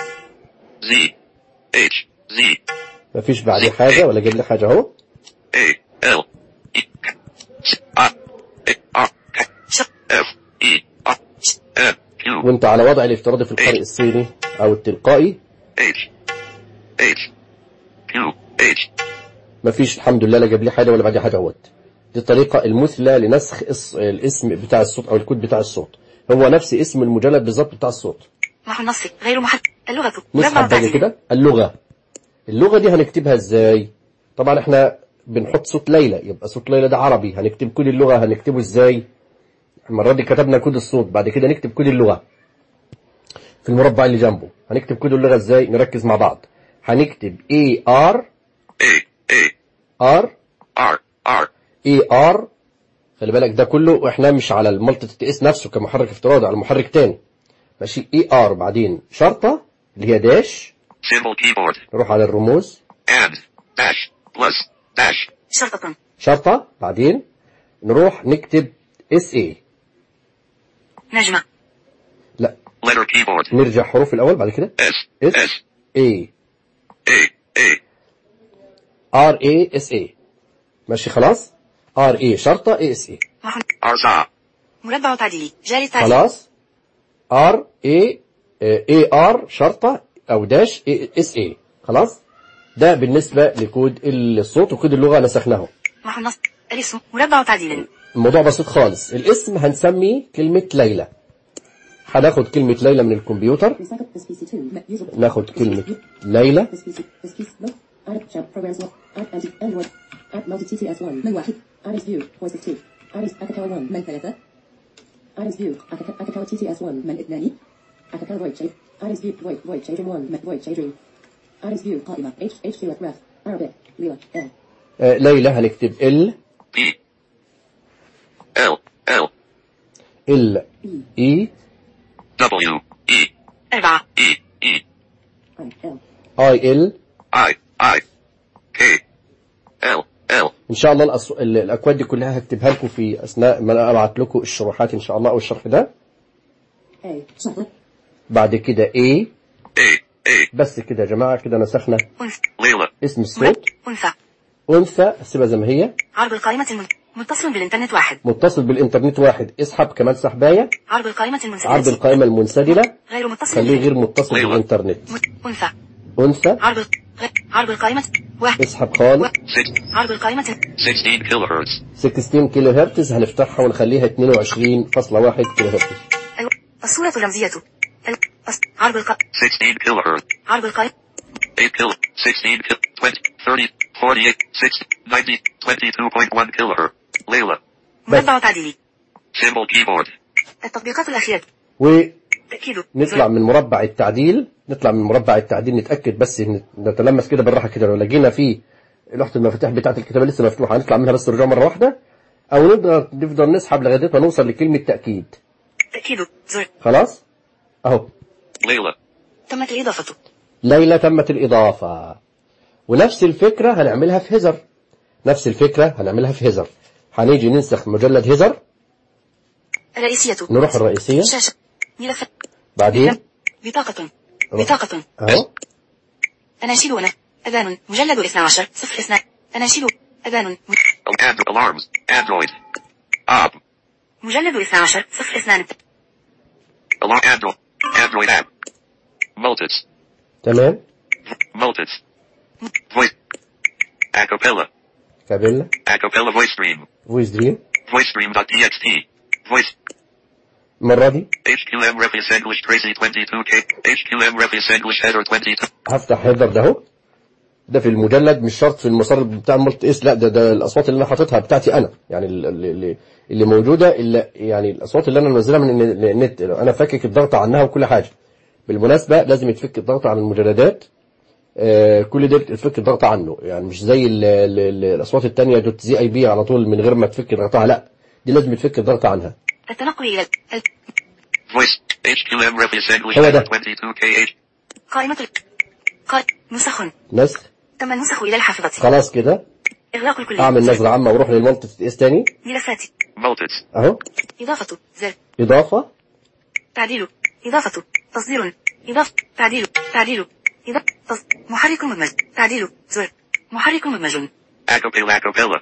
Z. H. Z. مفيش بعديه حاجه ولا جاب لي حاجه اهو A. L. E. S. A. A. R. K. شق F. E. R. S. N. Q. وانت على وضع الافتراضي في القارئ الصيني او التلقائي H. H. Q. H. مفيش الحمد لله لا جاب لي حاجه ولا بعديه حاجه اهوت دي الطريقه المثلى لنسخ اس- الاسم بتاع الصوت او الكود بتاع الصوت هو نفس اسم المجلد بالظبط بتاع الصوت محو النص غير محق اللغة مربع نسحب بقى تعديل كده اللغة اللغة دي هنكتبها ازاي طبعا احنا بنحط صوت ليلى يبقى صوت ليلى ده عربي هنكتب كود اللغة هنكتبه ازاي المرة دي كتبنا كود الصوت بعد كده نكتب كود اللغة في المربع اللي جنبه هنكتب كود اللغة ازاي نركز مع بعض هنكتب A R A. A. R R. R. A R خلي بالك ده كله واحنا مش على المالتي تي اس نفسه كمحرك افتراضي على محرك تاني ماشي A R بعدين شرطة اللي هي داش Symbol keyboard. نروح على الرموز and, dash, plus, dash, شرطة شرطة بعدين نروح نكتب اس اي نجمة لا letter keyboard, نرجع حروف الاول بعد كده S, اس S, اي A, A, ار اي اس اي ماشي خلاص ار اي شرطة اي اس اي محن Arza, مربع تعديلي جاري التعديل خلاص ار اي اي ار شرطة او داش اس اي خلاص ده بالنسبة لكود الصوت وكود اللغة نسخناه محن نص الاسم مربع تعديل الموضوع بسيط خالص الاسم هنسميه كلمة ليلى هناخد كلمة ليلى من الكمبيوتر Recycle this PC2. Me- User. ناخد كلمة ليلى This PC. This PC. Look. Add jump programs. Look. Add anti Android. Add multi TTS1. من واحد. Add is view. Voice 2. Add is Akakawa 1. من ثلاثة. Add is view. Akaka- Akakawa TTS1. من اثنان. Akakawa void shape. Add is view. Void. Void shading 1. من void shading. Add is view. قائمة. H. H. Q. Ref. Arabic. Lila. L. آه، ليلى هنكتب ال B, L, L, ال اي W, E, أربعة E, E, I. L. اي ال I, I, K, L, L, ان شاء الله الأص... ال- الاكواد دي كلها هكتبها لكم في اثناء ما انا ابعت لكم الشروحات ان شاء الله او الشرح ده A. شرطة. بعد كده اي A, A, بس كده يا جماعه كده نسخنا أنثى Layla, اسم مرب الصوت أنثى انثى سيبها زي ما هي عرض القائمة المن... متصل بالإنترنت واحد متصل بالانترنت واحد اسحب كمان سحبايه عرض القائمة عرض المنسدلة القائمه المنسدله غير متصل خليه غير بالإنترنت. متصل ليلى. بالانترنت مت- أنثى انثى عرض ال- غ- عرض القائمة واحد اسحب خالص six, عرض القائمة 16 kilohertz, 16 كيلو هرتز هنفتحها ونخليها 22.1 كيلو هرتز أيوة. الصورة الرمزية ال... الص- عرض الق... 16 kilohertz, عرض القائمة 8 kilo, 16 kil, 20, 30, 48, 60, 90, 22.1 kilohertz, Layla, مربع تعديلي symbol keyboard, التطبيقات الأخيرة ونطلع تأكيد من مربع التعديل نطلع من مربع التعديل نتاكد بس إن نتلمس كده بالراحه كده لو لقينا في لوحه المفاتيح بتاعه الكتابه لسه مفتوحه هنطلع منها بس رجوع مره واحده او نقدر نفضل نسحب لغايه ما نوصل لكلمه تاكيد تأكيد زر خلاص اهو Layla, تمت الإضافة ليلى تمت الإضافة ونفس الفكرة هنعملها في هزر نفس الفكرة هنعملها في هزر هنيجي ننسخ مجلد هزر الرئيسية نروح الرئيسية شاشة ملف بعدين بطاقة بطاقة اهو أناشيد أنا أذان مجلد 12 صفر اثنان أناشيد أذان م- and alarms, Android, Ob, مجلد 12 صفر اثنان alarm, Android, Android app, Multits, تمام Multits, voice, Acapella, كابيلا Acapella voice stream, فويس دريم voicestream.txt, voice, المرة دي HQM Refus English Tracy 22K, HQM Refus English Header 22, هفتح هيدر ده اهو ده في المجلد مش شرط في المسار بتاع الملت اس لا ده ده الاصوات اللي انا حاططها بتاعتي انا يعني اللي, اللي, اللي موجوده اللي يعني الاصوات اللي انا منزلها من الن- النت انا فاكك الضغط عنها وكل حاجه بالمناسبه لازم يتفك الضغط عن المجلدات آه كل ده يتفك الضغط عنه يعني مش زي ال ال ال الاصوات التانية دوت زي اي بي على طول من غير ما تفك ضغطها لا دي لازم يتفك الضغط عنها التنقل إلى ال- voice, HQM Refus English هو Header ده. 22K, H, قائمة ال- قا... نسخ نسخ تم النسخ إلى الحافظة خلاص كده إغلاق الكلية اعمل نظره عامه واروح للمالتي اس تاني ملفات Multits, اهو إضافة زر اضافه تعديل إضافة تصدير إضافة تعديل تعديل إضافة تص... محرك مدمج تعديل زر محرك مدمج Acapella Acapella,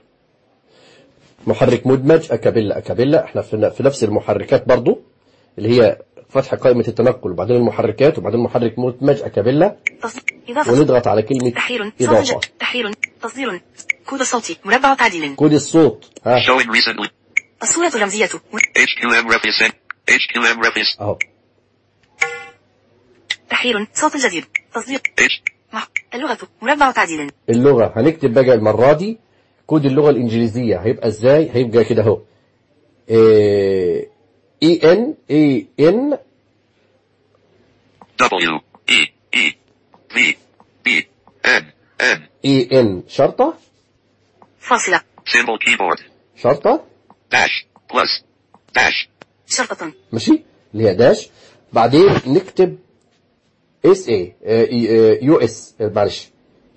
محرك مدمج اكابيلا اكابيلا احنا في في نفس المحركات برضو اللي هي فتح قائمة التنقل وبعدين المحركات وبعدين محرك مدمج اكابيلا تص... إضافة ونضغط على كلمة تحرير صوت إضافة ج... تحرير تصدير كود صوتي مربع تعديل كود الصوت ها showing recently, الصورة الرمزية HQM Refus En- HQM Refus, اهو تحرير صوت جديد تصدير H, مح... اللغة مربع تعديل اللغة هنكتب بقى المرة دي كود اللغة الإنجليزية هيبقى ازاي هيبقى كده اهو اي ان اي ان W, E, E, V, B, N, N, اي ان شرطة فاصلة symbol keyboard, شرطة dash, plus, dash, شرطة ماشي اللي هي داش بعدين نكتب اس اي يو اس معلش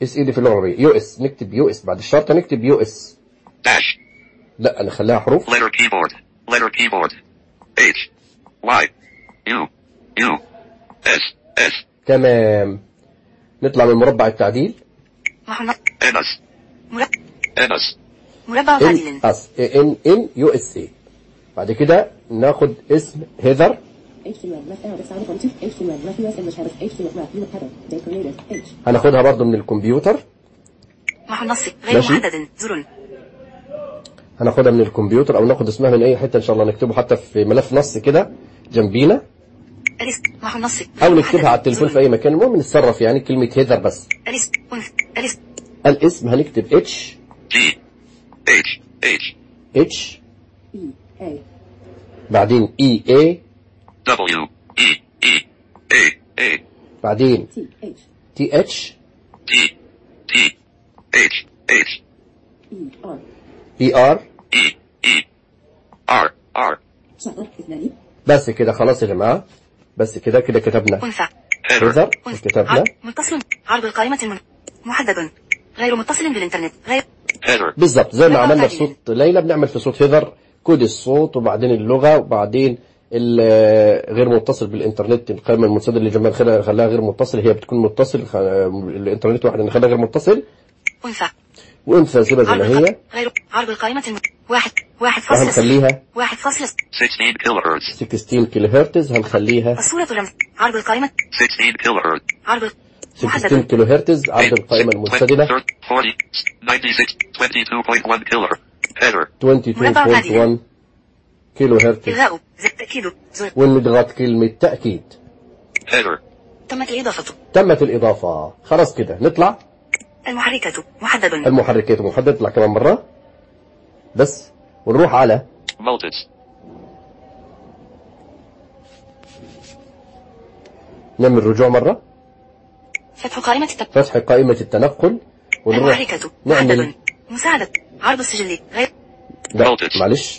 اس اي دي في اللغه العربيه يو اس نكتب يو اس بعد الشرطه نكتب يو اس Dash. لا نخليها حروف Letter keyboard. Letter keyboard. H. Y. U. U. S. S. تمام نطلع من مربع التعديل محو النص NS. مربع NS. مربع ان تعديل اس ان ان يو اس اي بعد كده ناخد اسم هيذر HTML left arrow excited from 2 HTML left US English habits HTML left unit header date creative H هناخدها برضو من الكمبيوتر محو النص غير ماشي. محدد زر هناخدها من الكمبيوتر او ناخد اسمها من اي حته ان شاء الله نكتبه حتى في ملف نص كده جنبينا الاسم محو النص او غير نكتبها محدد. على التليفون زر. في اي مكان المهم نتصرف يعني كلمه هيذر بس الاسم أنثى الاسم الاسم هنكتب اتش G. H. H. اتش E A بعدين اي اي W. E. E. A. A. بعدين T H تي اتش T. T. H. H. E R اي ار E. E. R. R. شهر اثنان بس كده خلاص يا جماعه بس كده كده كتبنا أنثى Header. هيذر أنثى وكتبنا عرض متصل عرض القائمة المن... محدد غير متصل بالإنترنت غير Header. بالظبط زي ما مربع عملنا في تعديل. صوت ليلى بنعمل في صوت هيذر كود الصوت وبعدين اللغه وبعدين ال- غير متصل بالانترنت القائمه المنسدله اللي جنبها نخليها خلاها غير متصل هي بتكون متصل خ- الانترنت واحد نخليها غير متصل أنثى وانثى سيبها زي عرض ما هي الق... غير عرض القائمة الم... واحد واحد فاصل وهنخليها واحد فاصل 16 kilohertz. 16 كيلو هرتز هنخليها الصورة الرمز عرض القائمة 16 kilohertz. عرض 16 محدد كيلو هرتز عرض القائمة المنسدلة 40, 96, 22.1 kilohertz. Header. 22.1 كيلو هرتز إلغاء زر تأكيد زر ونضغط كلمة تأكيد Header. تمت الإضافة تمت الإضافة خلاص كده نطلع المحركة محدد المحركات محدد نطلع كمان مرة بس ونروح على Multits. نعمل رجوع مرة فتح قائمة التب... فتح قائمة التنقل ونروح المحركة نعمل محدد مساعدة عرض السجل غير لا Voltage. معلش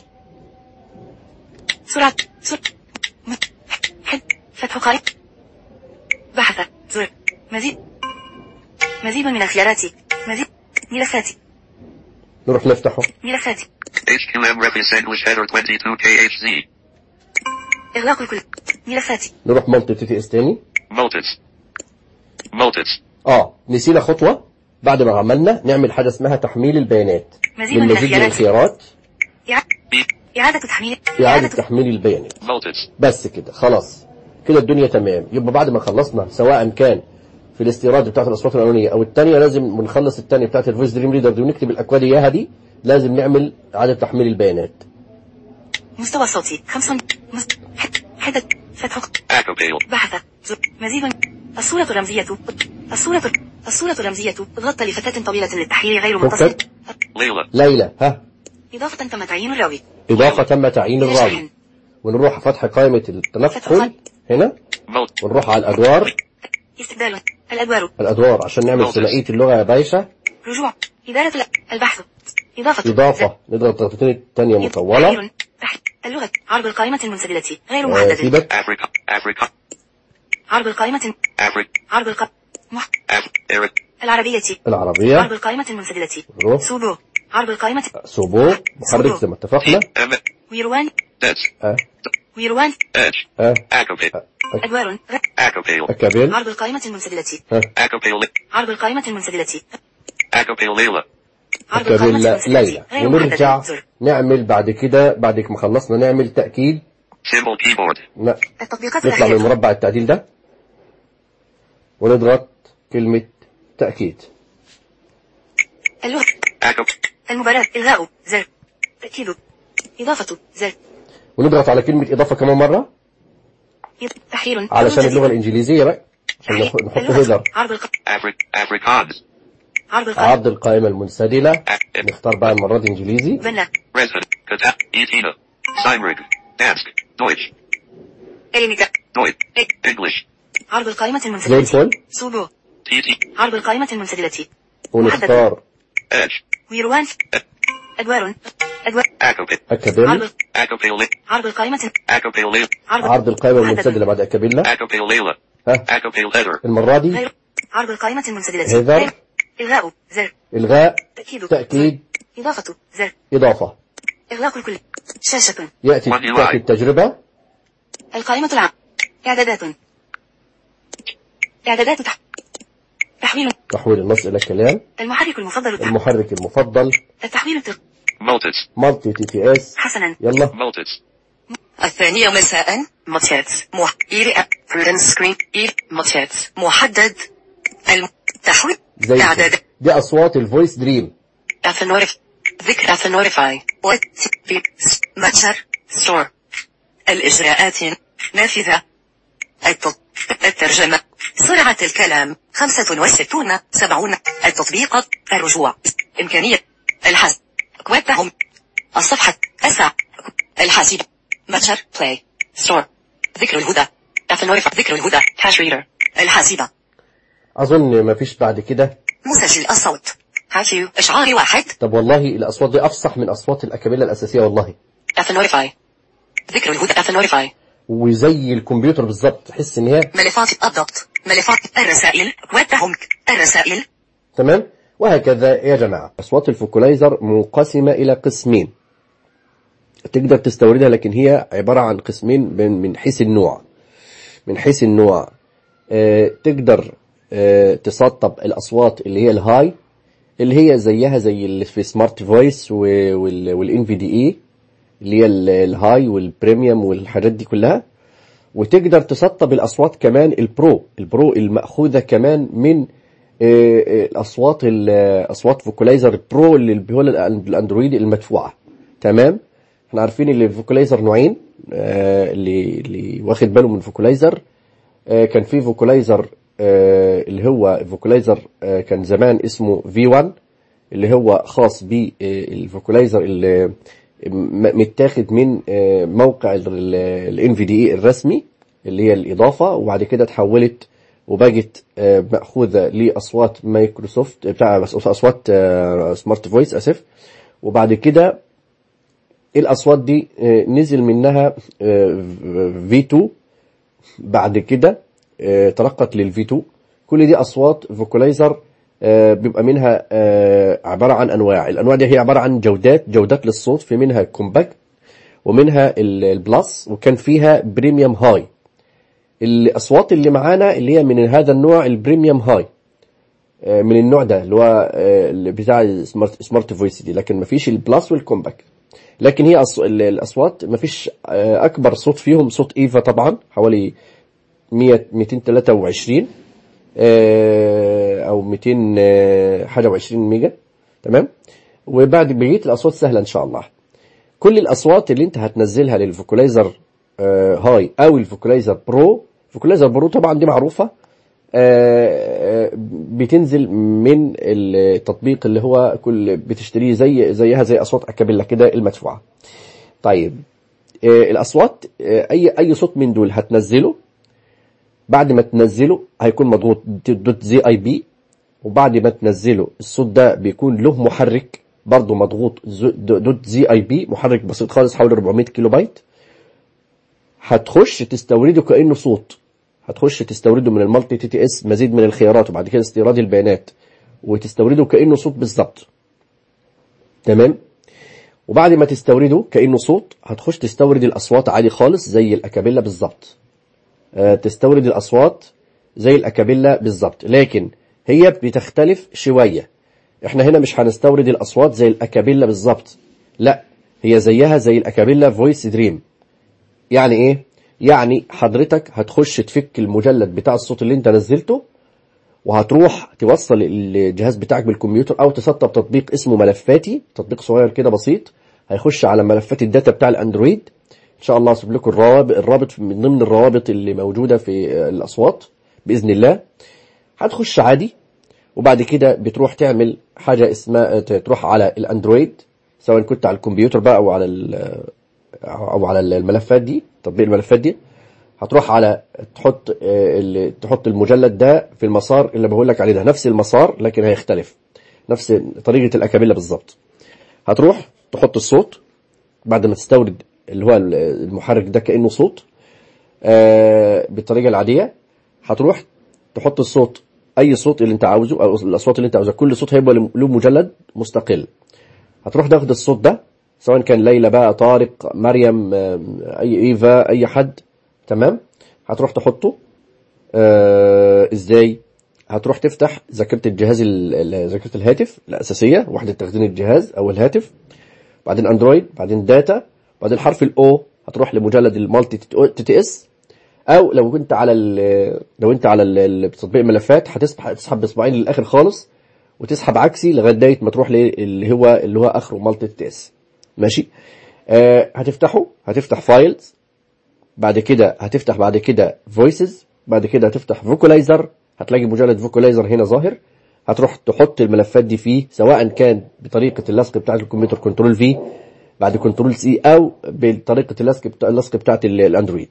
سرعة سرعة م- حد فتح قائمة بحث زر مزيد مزيد من الخيارات مزيد ملفات نروح نفتحه HQM ملفات Refis English Header 22KHZ. إغلاق الكل ملفات نروح مالتي تي تي اس تاني Multits. Multits. اه نسينا خطوة بعد ما عملنا نعمل حاجة اسمها تحميل البيانات مزيد من للمزيد من الخيارات. الخيارات B. إعادة تحميل إعادة تحميل البيانات Multits. بس كده خلاص كده الدنيا تمام يبقى بعد ما خلصنا سواء كان في الاستيراد بتاعت الاصوات الاولانيه او الثانيه لازم بنخلص الثانيه بتاعت الفويس دريم ريدر دي ونكتب الاكواد اياها دي لازم نعمل اعاده تحميل البيانات مستوى صوتي خمسون مست... حد حدد فتح Acapale. بحث زر مزيد الصورة الرمزية الصورة الصورة الرمزية غطى لفتاة طويلة للتحليل غير متصل فكت. Layla. ليلى ها إضافة تم تعيين الراوي اضافه تم تعيين الراوي يشحن ونروح فتح قائمه التنقل هنا Mult. ونروح على الادوار استبدال الأدوار الادوار عشان نعمل ثنائيه اللغه يا باشا رجوع إدارة ال- البحث إضافة اضافه نضغط ضغطتين الثانيه مطوله تحرير. تح- اللغة عرض القائمة المنسدلة غير آه، محدد سيبك Africa. Africa. عرض القائمة Africa. عرض الق... مح... Af- Eric. العربية عرض العربيه القائمة المنسدلة نروح سوبو عرض القائمة سوبو محرك زي ما اتفقنا M. ويروان Dets. اه ويروان Edge. اه Acapale. أدوار غ- Acapale. اكابيل عرض القائمة المنسدلة ها Acapale. عرض القائمة المنسدلة Acapale Layla. عرض القائمة اكابيل المنسدلة ليلى غير ونرجع محدد زر نعمل بعد كده بعد ما خلصنا نعمل تأكيد Symbol keyboard. ن- التطبيقات نطلع من الأخيرة مربع التعديل ده ونضغط كلمة تأكيد اللغة Acap. المباراة إلغاء زر تأكيد إضافة زر ونضغط على كلمة إضافة كمان مرة إض- تحرير علشان منتج. اللغة الإنجليزية بقى عشان تحرير. نح- نحط اللغة. هيدر عرض الق... Afric. Afrikaans. عرض القائمة عرض القائمة المنسدلة Ac- نختار بقى المرة دي إنجليزي بنا Resident. Kata. Etina. Steinrig. Dansk. Deutsch. إلينيكا Deutsch. إك. English. عرض القائمة زي المنسدلة الفل سوبو TT. عرض القائمة المنسدلة ونختار Edge. ويروان أدوار أدوار Acapale. أكابيل عرض Acapale. عرض القائمة Acapale Layla. عرض عرض القائمة محدد. المنسدلة بعد أكابيلا Acapale Layla. ها Acapale Header. المرة دي غير عرض القائمة المنسدلة هيدر. غير إلغاء زر إلغاء تأكيد تأكيد زر. إضافة زر إضافة إغلاق الكل شاشة يأتي One UI. تأتي التجربة القائمة العام إعدادات إعدادات تح... تحويل تحويل النص إلى كلام المحرك المفضل التح... المحرك المفضل التحويل التق... Multits. مالتي تي تي اس حسنا يلا Multits. الثانية مساء ماتشات مح... إيري برودنس سكرين إير ماتشات محدد التحويل زي إعداد كده. دي أصوات الفويس دريم أفنورف ذكر أفنوريفاي في متجر ستور الإجراءات نافذة الت- الترجمة سرعة الكلام 65 70 التطبيقات الرجوع إمكانية الحس كويتهم الصفحة أسع الحاسب متجر بلاي ستور ذكر الهدى أفنوريفاي ذكر الهدى هاش ريدر الحاسبة أظن ما فيش بعد كده مسجل الصوت هاتيو إشعار واحد طب والله الأصوات دي أفصح من أصوات الأكابيلا الأساسية والله أفنوريفاي ذكر الهدى أفنوريفاي وزي الكمبيوتر بالظبط تحس إن هي ملفات الضغط ملفات الرسائل واتهم الرسائل تمام وهكذا يا جماعة أصوات الفوكولايزر منقسمة إلى قسمين تقدر تستوردها لكن هي عبارة عن قسمين من من حيث النوع من حيث النوع آه، تقدر آه، تسطب الأصوات اللي هي الهاي اللي هي زيها زي اللي في سمارت فويس والان في دي اي اللي هي ال- الهاي والبريميوم والحاجات دي كلها وتقدر تسطب الاصوات كمان البرو البرو الماخوذه كمان من آه، آه، الاصوات ال- اصوات فوكولايزر برو اللي هو الأن- الاندرويد المدفوعه تمام احنا عارفين ان الفوكولايزر نوعين آه، اللي اللي واخد باله من فوكولايزر آه، كان في فوكولايزر آه، اللي هو فوكولايزر آه، كان زمان اسمه في 1 اللي هو خاص بالفوكولايزر اللي م- متاخد من آه، موقع الان في دي الرسمي اللي هي الاضافه وبعد كده اتحولت وبقت آه، ماخوذه لاصوات مايكروسوفت بتاع اصوات آه، سمارت فويس اسف وبعد كده الاصوات دي آه، نزل منها في 2 بعد كده آه، ترقت للفي 2 كل دي اصوات فوكولايزر آه، بيبقى منها آه، عباره عن انواع الانواع دي هي عباره عن جودات جودات للصوت في منها كومباكت ومنها ال- البلس وكان فيها بريميوم هاي الاصوات اللي معانا اللي هي من هذا النوع البريميوم هاي آه، من النوع ده اللي هو آه، اللي بتاع السمارت سمارت فويس دي لكن مفيش البلس والكومباكت لكن هي أص... ال- الاصوات مفيش آه، اكبر صوت فيهم صوت ايفا طبعا حوالي 100 223 آه، او 200 آه، حاجه و20 ميجا تمام وبعد بقيه الاصوات سهله ان شاء الله كل الاصوات اللي انت هتنزلها للفوكولايزر آه، هاي او الفوكولايزر برو الفوكولايزر برو طبعا دي معروفه آه، آه، بتنزل من التطبيق اللي هو كل بتشتريه زي زيها زي اصوات اكابيلا كده المدفوعه طيب آه، الاصوات آه، اي اي صوت من دول هتنزله بعد ما تنزله هيكون مضغوط دوت زي اي بي وبعد ما تنزله الصوت ده بيكون له محرك برضه مضغوط زو- دوت زي اي بي محرك بسيط خالص حوالي 400 كيلو بايت هتخش تستورده كانه صوت هتخش تستورده من المالتي تي تي اس مزيد من الخيارات وبعد كده استيراد البيانات وتستورده كانه صوت بالظبط تمام وبعد ما تستورده كانه صوت هتخش تستورد الاصوات عادي خالص زي الاكابيلا بالظبط آه، تستورد الاصوات زي الاكابيلا بالظبط لكن هي بتختلف شويه احنا هنا مش هنستورد الاصوات زي الاكابيلا بالظبط لا هي زيها زي الاكابيلا فويس دريم يعني ايه يعني حضرتك هتخش تفك المجلد بتاع الصوت اللي انت نزلته وهتروح توصل الجهاز بتاعك بالكمبيوتر او تسطب تطبيق اسمه ملفاتي تطبيق صغير كده بسيط هيخش على ملفات الداتا بتاع الاندرويد ان شاء الله هسيب لكم الروابط الرابط من ضمن الروابط اللي موجوده في الاصوات باذن الله هتخش عادي وبعد كده بتروح تعمل حاجه اسمها تروح على الاندرويد سواء كنت على الكمبيوتر بقى او على ال- او على الملفات دي تطبيق الملفات دي هتروح على تحط آه، ال- تحط المجلد ده في المسار اللي بقول لك عليه ده نفس المسار لكن هيختلف نفس طريقه الاكابيلا بالظبط هتروح تحط الصوت بعد ما تستورد اللي هو المحرك ده كانه صوت آه، بالطريقه العاديه هتروح تحط الصوت اي صوت اللي انت عاوزه او الاصوات اللي انت عاوزها كل صوت هيبقى له مجلد مستقل هتروح تاخد الصوت ده سواء كان ليلى بقى طارق مريم آم، اي ايفا اي حد تمام هتروح تحطه آه ازاي هتروح تفتح ذاكره الجهاز ال- ال- ذاكره الهاتف الاساسيه وحده تخزين الجهاز او الهاتف بعدين اندرويد بعدين داتا بعدين حرف الاو هتروح لمجلد المالتي تي تي اس او لو كنت على ال- لو انت على ال- ال- تطبيق ملفات هتسحب تسحب باصبعين للاخر خالص وتسحب عكسي لغايه ما تروح اللي هو اللي هو اخره مالتي تي اس ماشي آه هتفتحه هتفتح فايلز بعد كده هتفتح بعد كده فويسز بعد كده هتفتح فوكولايزر هتلاقي مجلد فوكولايزر هنا ظاهر هتروح تحط الملفات دي فيه سواء كان بطريقه اللصق بتاعه الكمبيوتر كنترول في بعد كنترول سي او بطريقه اللصق بتاع اللصق بتاعه ال- الاندرويد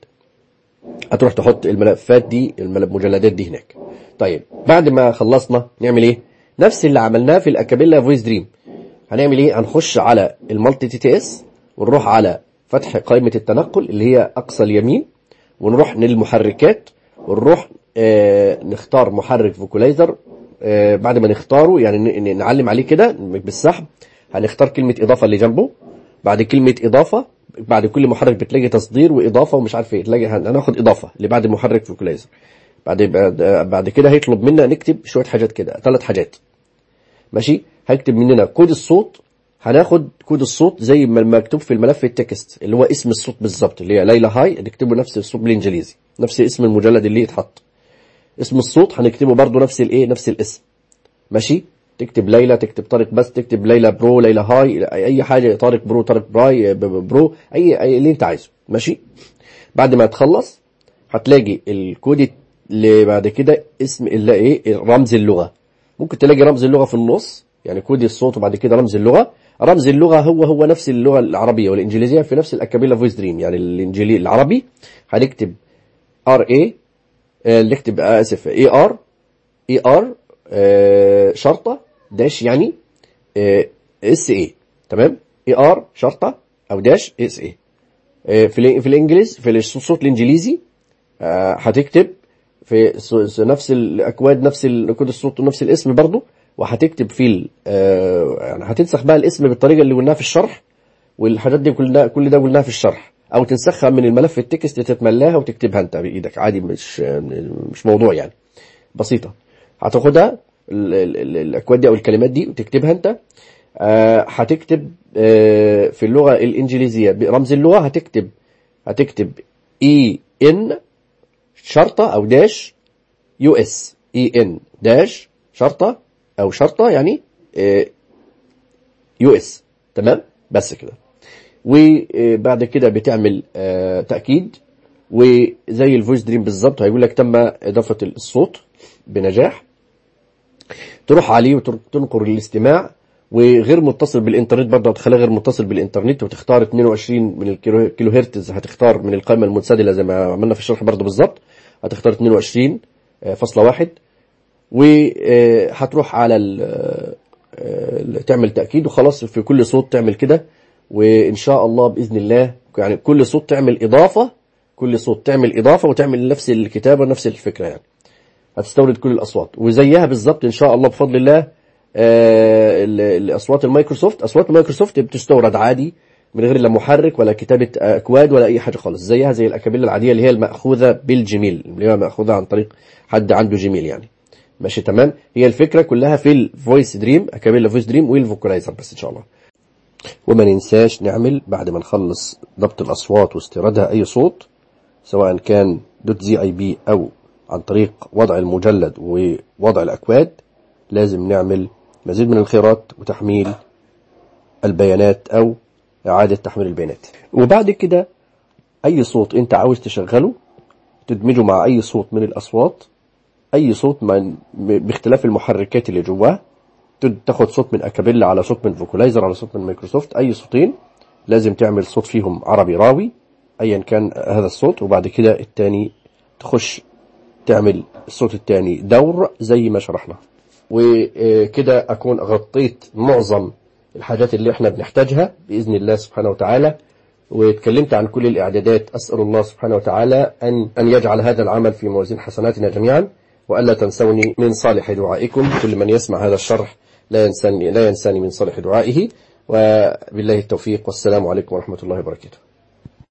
هتروح تحط الملفات دي المجلدات دي هناك طيب بعد ما خلصنا نعمل ايه نفس اللي عملناه في الاكابيلا فويس دريم هنعمل ايه هنخش على المالتي تي تي اس ونروح على فتح قائمة التنقل اللي هي اقصى اليمين ونروح للمحركات ونروح آه نختار محرك فوكولايزر آه بعد ما نختاره يعني ن- ن- نعلم عليه كده بالسحب هنختار كلمة اضافة اللي جنبه بعد كلمة اضافة بعد كل محرك بتلاقي تصدير واضافة ومش عارف ايه تلاقي هن- هناخد اضافة اللي بعد محرك فوكولايزر بعد بعد, بعد كده هيطلب منا نكتب شوية حاجات كده ثلاث حاجات ماشي هيكتب مننا كود الصوت هناخد كود الصوت زي ما مكتوب في الملف التكست اللي هو اسم الصوت بالظبط اللي هي ليلى هاي نكتبه نفس الصوت بالانجليزي نفس اسم المجلد اللي يتحط اسم الصوت هنكتبه برضو نفس الايه نفس الاسم ماشي تكتب ليلى تكتب طارق بس تكتب ليلى برو ليلى هاي اي حاجه طارق برو طارق براي ب- ب- برو اي, أي اللي انت عايزه ماشي بعد ما تخلص هتلاقي الكود اللي بعد كده اسم اللي ايه رمز اللغه ممكن تلاقي رمز اللغه في النص يعني كود الصوت وبعد كده رمز اللغه رمز اللغه هو هو نفس اللغه العربيه والانجليزيه في نفس الاكابيلا فويس دريم يعني الانجليزي العربي هنكتب ار اي نكتب آه، اسف اي ار اي ار شرطه داش يعني اس اي تمام اي ار شرطه او داش اس اي في ال- في الانجليز في الصوت الانجليزي آه، هتكتب في س- س- نفس الاكواد نفس ال- كود الصوت ونفس الاسم برضه وهتكتب في ال- آه، يعني هتنسخ بقى الاسم بالطريقه اللي قلناها في الشرح والحاجات دي كلها كل ده قلناها في الشرح او تنسخها من الملف التكست تتملاها وتكتبها انت بايدك عادي مش مش موضوع يعني بسيطه هتاخدها ال- ال- ال- الاكواد دي او الكلمات دي وتكتبها انت آه، هتكتب آه، في اللغه الانجليزيه برمز اللغه هتكتب هتكتب اي ان شرطه او داش يو اس اي ان داش شرطه او شرطه يعني يو اس تمام بس كده وبعد كده بتعمل آه، تاكيد وزي الفويس دريم بالظبط هيقول لك تم اضافه الصوت بنجاح تروح عليه وتنقر الاستماع وغير متصل بالانترنت برضه هتخليها غير متصل بالانترنت وتختار 22 من الكيلو كيلو هرتز هتختار من القائمه المنسدله زي ما عملنا في الشرح برضه بالظبط هتختار 22 آه، فاصلة واحد وهتروح على ال- آه، تعمل تأكيد وخلاص في كل صوت تعمل كده وإن شاء الله بإذن الله يعني كل صوت تعمل إضافة كل صوت تعمل إضافة وتعمل نفس الكتابة نفس الفكرة يعني هتستورد كل الأصوات وزيها بالظبط إن شاء الله بفضل الله آه، ال- الأصوات المايكروسوفت أصوات مايكروسوفت بتستورد عادي من غير لا محرك ولا كتابة أكواد ولا أي حاجة خالص زيها زي الأكابيلا العادية اللي هي المأخوذة بالجيميل اللي هي مأخوذة عن طريق حد عنده جيميل يعني ماشي تمام هي الفكرة كلها في الفويس دريم أكابيلا فويس دريم والفوكولايزر بس إن شاء الله وما ننساش نعمل بعد ما نخلص ضبط الأصوات واستيرادها أي صوت سواء كان دوت زي اي بي أو عن طريق وضع المجلد ووضع الأكواد لازم نعمل مزيد من الخيارات وتحميل البيانات أو إعادة تحميل البيانات وبعد كده أي صوت أنت عاوز تشغله تدمجه مع أي صوت من الأصوات أي صوت من باختلاف المحركات اللي جواه تد- تاخد صوت من أكابيلا على صوت من فوكولايزر على صوت من مايكروسوفت أي صوتين لازم تعمل صوت فيهم عربي راوي أيا كان هذا الصوت وبعد كده التاني تخش تعمل الصوت التاني دور زي ما شرحنا وكده أكون غطيت معظم الحاجات اللي احنا بنحتاجها بإذن الله سبحانه وتعالى واتكلمت عن كل الإعدادات أسأل الله سبحانه وتعالى أن أن يجعل هذا العمل في موازين حسناتنا جميعا وألا تنسوني من صالح دعائكم كل من يسمع هذا الشرح لا ينساني, لا ينساني من صالح دعائه وبالله التوفيق والسلام عليكم ورحمة الله وبركاته